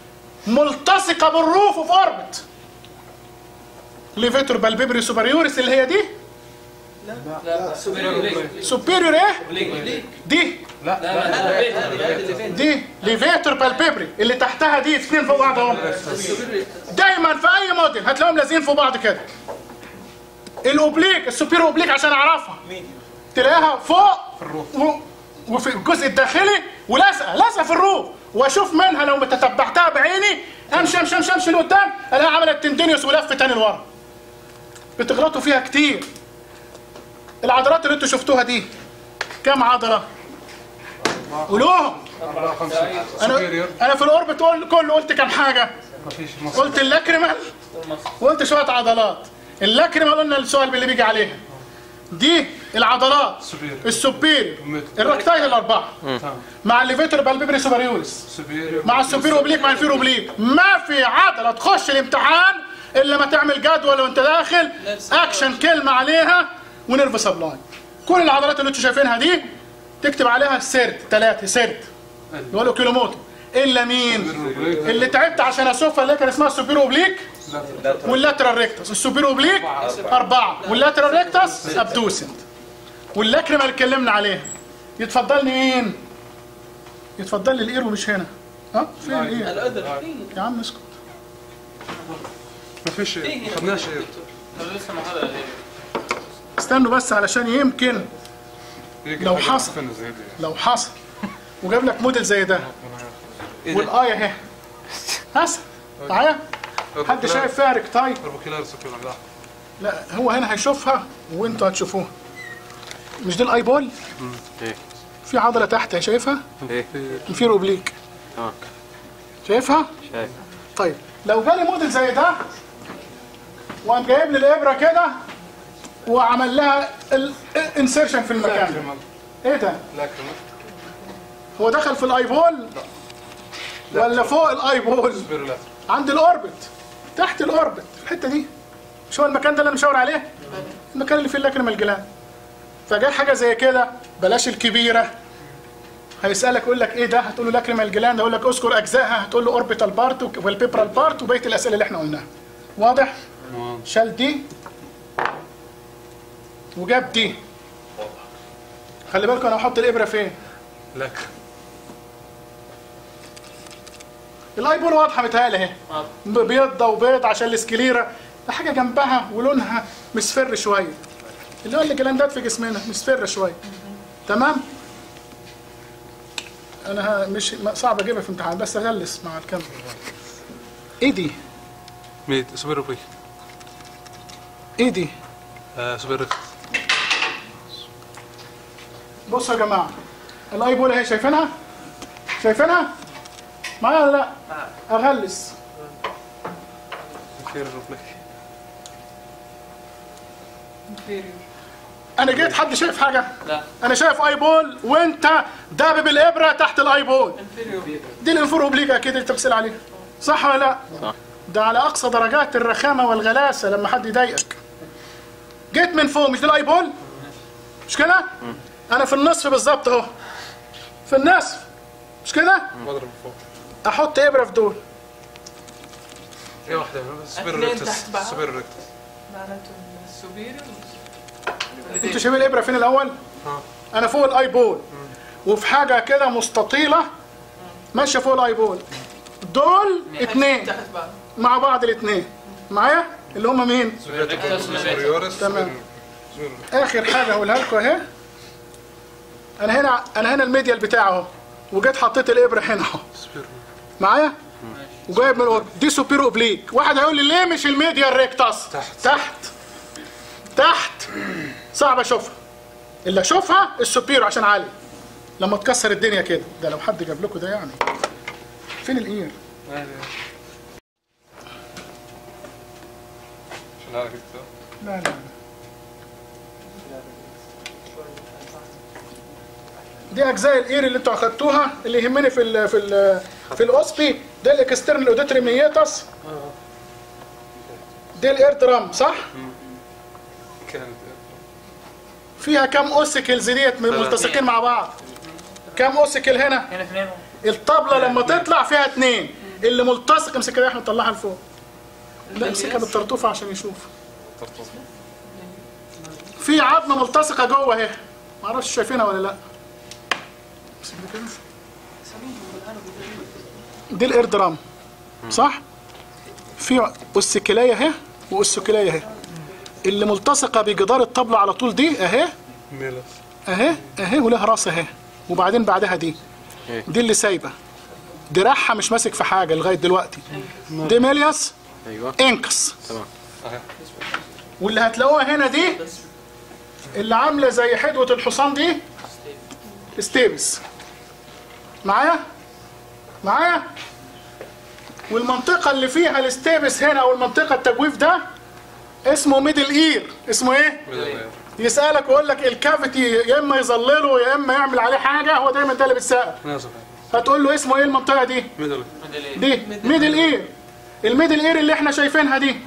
ملتصقه بالروف وفي اوربت ليفيتور بالبيبري سوبريوريس اللي هي دي لا سوبر سوبيريور ايه دي لا لا بيت هذه اللي فين دي ليفيتور بالبيبري اللي تحتها دي اثنين فوق بعض اهو دايما في اي موديل هتلاقيهم لازقين فوق بعض كده الاوبليك السوبير اوبليك عشان اعرفها تلاقيها فوق في الروف و... وفي الجزء الداخلي ولازقه لازقه في الروف واشوف منها لو تتبعتها بعيني امشي امشي امشي امشي لقدام الاقيها عملت تندينيوس ولف تاني لورا بتغلطوا فيها كتير العضلات اللي انتوا شفتوها دي كام عضله؟ قولوهم أربعة خمسة انا سوبيريور انا في الاوربت قول- كله قلت كام حاجه مفيش مصر قلت اللاكريمال وقلت شويه عضلات اللاكريمال قلنا السؤال اللي بيجي عليها دي العضلات سوبيريور السوبيريور الميدل. الركتايل الاربعه تمام مع الليفيتور بالبيبري سوبريوريس سوبيريور مع السوبير اوبليك مع الفير اوبليك ما في عضله تخش الامتحان الا ما تعمل جدول وانت داخل اكشن كلمه عليها ونيرف سبلاي كل العضلات اللي انتوا شايفينها دي تكتب عليها سيرت ثلاثه سيرت اللي هو الكيلومتر الا مين اللي تعبت عشان اشوفها اللي كان اسمها السوبير اوبليك واللاترال ريكتس السوبير اوبليك أربعة واللاترال ريكتس أبدوسنت واللاكريما اللي اتكلمنا عليها يتفضل لي مين؟ يتفضل لي الإير ومش هنا ها؟ فين الإير؟ الاذن يا عم اسكت مفيش خدناش ايه لسه ما هذا استنوا بس علشان يمكن يجي لو حاجة حصل. فين زي دي لو حصل وجاب لك موديل زي ده والآية اهي هسه معايا؟ حد شايف فيها ريكتاي؟ اوربوكيلار سوبيريور لا لا هو هنا هيشوفها وانتوا هتشوفوها مش دي الاي بول؟ ايه في عضلة تحت هي شايفها؟ ايه الفير اوبليك اه شايفها؟ شايف طيب لو جالي موديل زي ده وقام جايب لي الابره كده وعمل لها الانسيرشن في المكان ايه ده؟ لكن هو دخل في الاي بول ولا فوق الاي بول؟ سوبيريور لا عند الاوربت تحت الاوربت في الحته دي مش هو المكان ده اللي انا مشاور عليه؟ المكان اللي فيه اللاكريمال جلاند فجاء حاجه زي كده بلاش الكبيره هيسالك يقول لك ايه ده هتقول له لاكريمال جلاند اقول لك اذكر اجزائها هتقول له اوربيتال بارت والبيبرال بارت وبقيه الاسئله اللي احنا قلناها واضح شال دي وجاب دي خلي بالكم انا هحط الابره فين لكن الاي بول واضحه متهيألي اهي آه. بيضه وبيض عشان السكليرا ده حاجه جنبها ولونها مصفر شويه اللي هو الجلاندات في جسمنا مصفر شويه تمام انا ه- مش ما- صعب اجيبها في امتحان بس اغلس مع الكاميرا ايه دي ميت سوبيريور بي ايه دي سوبيريور بصوا يا جماعه الاي بول اهي شايفينها شايفينها معايا ولا لا اغلس خير ربك انا جيت حد شايف حاجه لا انا شايف اي بول وانت دابب الابره تحت الاي بول انفيريور دي الانفور اوبليجا اكيد اللي تغسل عليها صح ولا لا؟ صح. ده على اقصى درجات الرخامه والغلاسه لما حد يضايقك جيت من فوق مش ده الاي بول؟ مش كده؟ انا في النصف بالظبط اهو في النصف مش كده؟ بضرب فوق احط ابره في دول ايه واحدة سوبيريور اثنين ريكتس تحت بعض. سوبيريور ريكتس معناته السوبيريور انتوا شايفين الابره فين الاول؟ اه انا فوق الاي بول وفي حاجه كده مستطيله ماشيه فوق الاي بول دول اتنين تحت بعض مع بعض الاتنين معايا؟ اللي هم مين؟ سوبيريورس تمام. اخر حاجه هقولها لكم اهي انا هنا انا هنا الميديال بتاعه اهو وجيت حطيت الابره هنا اهو معايا وجايب من الأورب. دي سوبير اوبليك واحد هيقول لي ليه مش الميديال ريكتاس تحت. تحت تحت صعب اشوفها اللي اشوفها السوبير عشان عالي لما تكسر الدنيا كده ده لو حد جاب لكم ده يعني فين الاير عشان هذا كده لا لا لا. دي اجزاء الاير اللي انتوا اخدتوها اللي يهمني في ال في ال في الاوسبي ده الاكسترنال اوديتري ميتاس دي الاير درام صح؟ كانت فيها كام اوسيكلز ديت ملتصقين مع بعض كام اوسيكل هنا؟ هنا اثنين الطبلة لما تطلع فيها اتنين اللي ملتصق امسك كده يا احمد طلعها لفوق لا امسكها بالطرطوفه عشان يشوف في عظمه ملتصقه جوه اهي ما اعرفش شايفينها ولا لا امسك دي كده دي الاير درام صح في اسكلايه اهي واسكلايه اهي اللي ملتصقه بجدار الطبله على طول دي اهي ميلس اهي اهي ولها راس اهي وبعدين بعدها دي إيه. دي اللي سايبه دراعها مش ماسك في حاجه لغايه دلوقتي دي ميلياس ايوه انكس تمام واللي هتلاقوها هنا دي اللي عامله زي حدوه الحصان دي ستيبس معايا معايا والمنطقه اللي فيها الستيبس هنا او المنطقه التجويف ده اسمه ميدل اير اسمه ايه يسالك ويقول لك الكافيتي يا اما يظلله يا اما يعمل عليه حاجه هو دايما ده اللي بيتسال نازل هتقول له اسمه ايه المنطقه دي ميدل دي ميدل اير الميدل اير اللي احنا شايفينها دي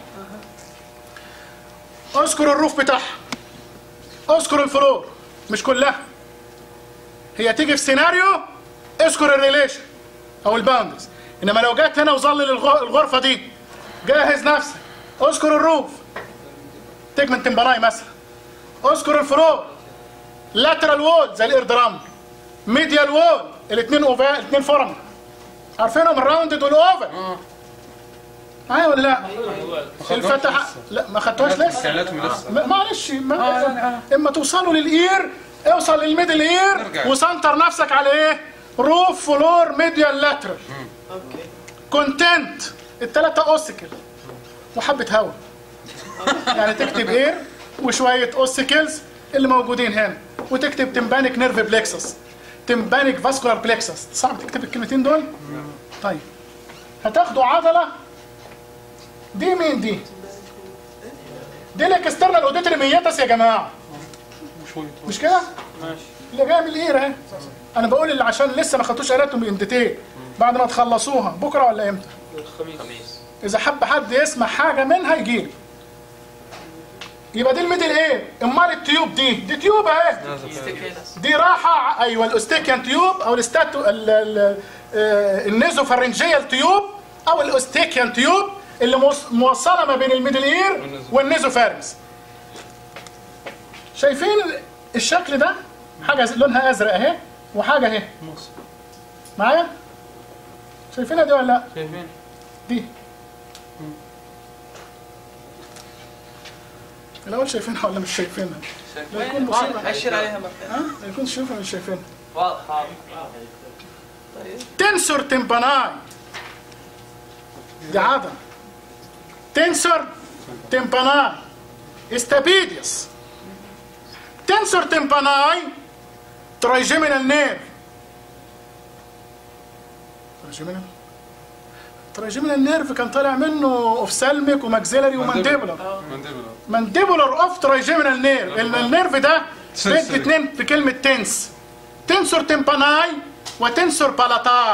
اذكر الروف بتاعها اذكر الفلور مش كلها هي تيجي في سيناريو اذكر الريليشن او الباوندرز انما لو جت هنا وظلل الغ- الغرفه دي جهز نفسك اذكر الروف تجمنت تمبراي مثلا اذكر الفلور لاترال وول زي الاير درام ميديال وول الاثنين اوفا الاثنين فورم عارفينهم الراوندد والاوفر معايا ولا لا؟ الفتحه لا ما خدتوهاش لسه كلاتهم لسه ما- معلش ما اما توصلوا للاير اوصل للميدل اير نرجع. وسنتر نفسك على ايه؟ روف فلور ميديال لاترال كونتنت الثلاثه اوسيكل وحبه هواء يعني تكتب اير وشويه اوسيكلز اللي موجودين هنا وتكتب تمبانيك نيرف بلكسس تمبانيك فاسكولار بلكسس صعب تكتب الكلمتين دول طيب هتاخدوا عضله دي مين دي دي الاكسترنال اوديتري ميتس يا جماعه شوية مش كده ماشي اللي جاي من الاير اهي انا بقول اللي عشان لسه ما خدتوش قراءتهم ان ديتيل بعد ما تخلصوها بكره ولا امتى الخميس اذا حب حد يسمع حاجه منها يجيلي يبقى دي الميدل ايه امال التيوب دي دي تيوب اهي استكيلس دي راحه ايوه الاوستيكيان تيوب او الاستاتو ال- ال- آه، النيزوفارنجيال تيوب او الاوستيكيان تيوب اللي موص- موصله ما بين الميدل اير والنيزوفارنجز شايفين الشكل ده حاجه ز- لونها ازرق اهي وحاجه اهي معايا شايفينها دي ولا لا شايفين دي الاول شايفينها ولا مش شايفينها لا يكون مصيبه اشر عليها مكان ها ما يكون شايفينها ولا مش شايفينها واضح طيب تنسور تمباناي دي عضلة تنسور تمباناي استابيديوس تنسور تمباناي ترايجيمينال نير ترايجيمينال ترايجيمينال نيرف كان طالع منه اوفسالميك وماكسيلري ومانديبولار منديبل مانديبولار اوف ترايجيمينال نير ال- النيرف ده سنسوري. بيدي اتنين في كلمه تنس تنسور تمباناي وتنسور بالاتاي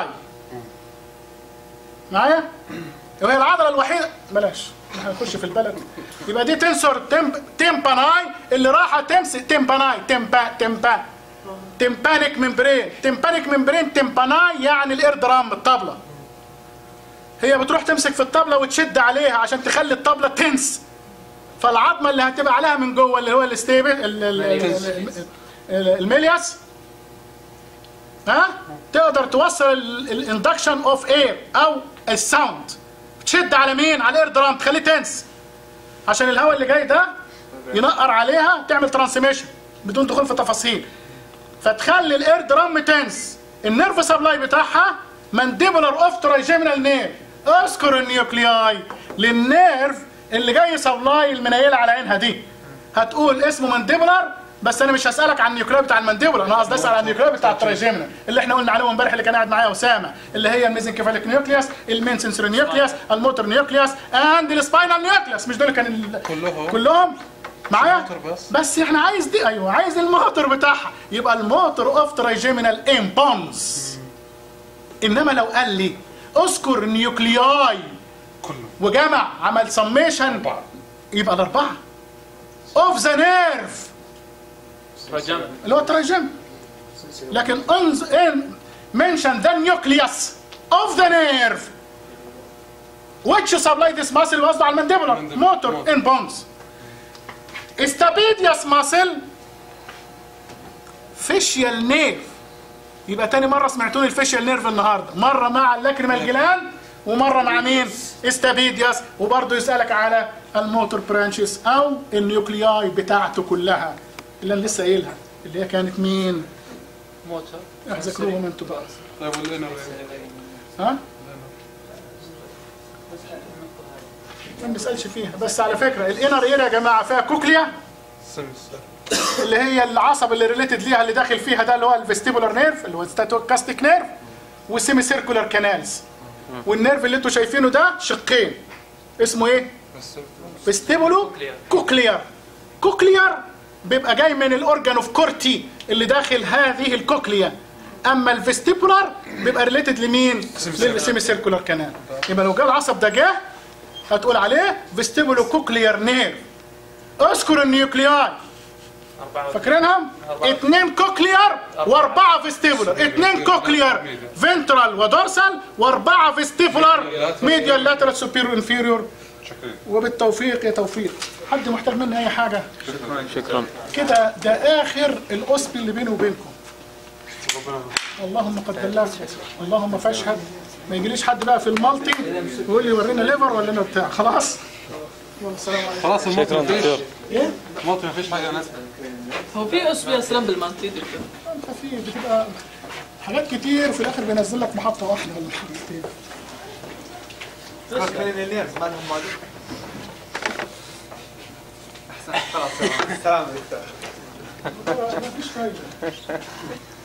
معايا وهي العضله الوحيده بلاش هنخش في البلد يبقى دي تنسور تمب... تمباناي اللي راحه تمسك تمباناي تمبا تمبا تمبانيك ممبرين تمبانيك ممبرين تمباناي يعني الاير درام الطبله هي بتروح تمسك في الطبله وتشد عليها عشان تخلي الطبله تنس فالعظمه اللي هتبقى عليها من جوه اللي هو الستيبل ال- ال- ال- ال- الميلياس ها تقدر توصل الاندكشن اوف اير او الساوند تشد على مين على الاير درام تخليه تنس عشان الهواء اللي جاي ده ينقر عليها تعمل ترانسميشن بدون دخول في تفاصيل فتخلي الاير درام تنس النيرف سبلاي بتاعها مانديبولار اوف ترايجيمينال نير اذكر النيوكلياي للنيرف اللي جاي سبلاي المنيله على عينها دي هتقول اسمه مانديبولار بس انا مش هسالك عن النيوكلياي بتاع المانديبولار انا قصدي اسال عن النيوكلياي بتاع الترايجيمينال اللي احنا قلنا عليه امبارح اللي كان قاعد معايا اسامه اللي هي الميزنكيفاليك نيوكليوس المين سنسوري نيوكليوس الموتور نيوكليوس اند السباينال نيوكليوس مش دول كان ال... كلهم. كلهم معايا الموتور بس. بس احنا عايز دي ايوه عايز الموتور بتاعها يبقى الموتور اوف ترايجيمينال امبونس انما لو قال لي اذكر نيوكلياي كله وجمع عمل سميشن أربعة. يبقى الاربعه اوف ذا نيرف رجعنا اللي هو الترايجيم لكن انز ان منشن ذا نيوكليوس اوف ذا نيرف which supply this muscle قصده على المانديبولار Mandibular. موتور Motor. ان بونز استابيديوس ماسل فيشيال نيرف يبقى تاني مره سمعتوني الفيشيال نيرف النهارده مره مع اللاكريمال جلاند ومره مع مين استابيديوس وبرضه يسالك على الموتور برانشز او النيوكلياي بتاعته كلها اللي انا لسه قايلها اللي هي كانت مين موتور اذكروهم انتوا بقى طيب والانر ها ما بنسالش فيها بس على فكره الانر اير يا جماعه فيها كوكليا سمس اللي هي العصب اللي ريليتد ليها اللي داخل فيها ده اللي هو الفيستيبولار نيرف اللي هو الستاتوكاستيك نيرف والسيمي سيركولار كانالز والنيرف اللي انتوا شايفينه ده شقين اسمه ايه؟ بس فيستيبولو كوكليار كوكليار بيبقى جاي من الاورجان اوف كورتي اللي داخل هذه الكوكليا اما الفيستيبولار بيبقى ريليتد لمين؟ للسيمي سيركولار كانال يبقى لو جه العصب ده جه هتقول عليه فيستيبولو كوكليار نيرف اذكر النيوكلياي أربعة فاكرينهم؟ اثنين كوكليار واربعه فيستيبولار اثنين كوكليار فنترال ودورسال واربعه فيستيبولار ميديال لاترال سوبيريور انفيريور شكرا وبالتوفيق يا توفيق حد محتاج مني اي حاجه شكرا كده ده اخر الاسبي اللي بيني وبينكم ربنا اللهم قد بلغت اللهم فاشهد ما يجيليش حد بقى في المالتي ويقول لي ورينا ليفر ولا انا بتاع خلاص يلا السلام عليكم خلاص الموت شكرا مفيش دكتور ايه الموت مفيش حاجه ناس هو في اسبي اسلام بالمنطيد كده انت في بتبقى حاجات كتير في الاخر بينزل لك محطه واحده ولا محطتين مليونيرز ما لهم موجود احسن خلاص تمام. سلام دكتور مفيش فايده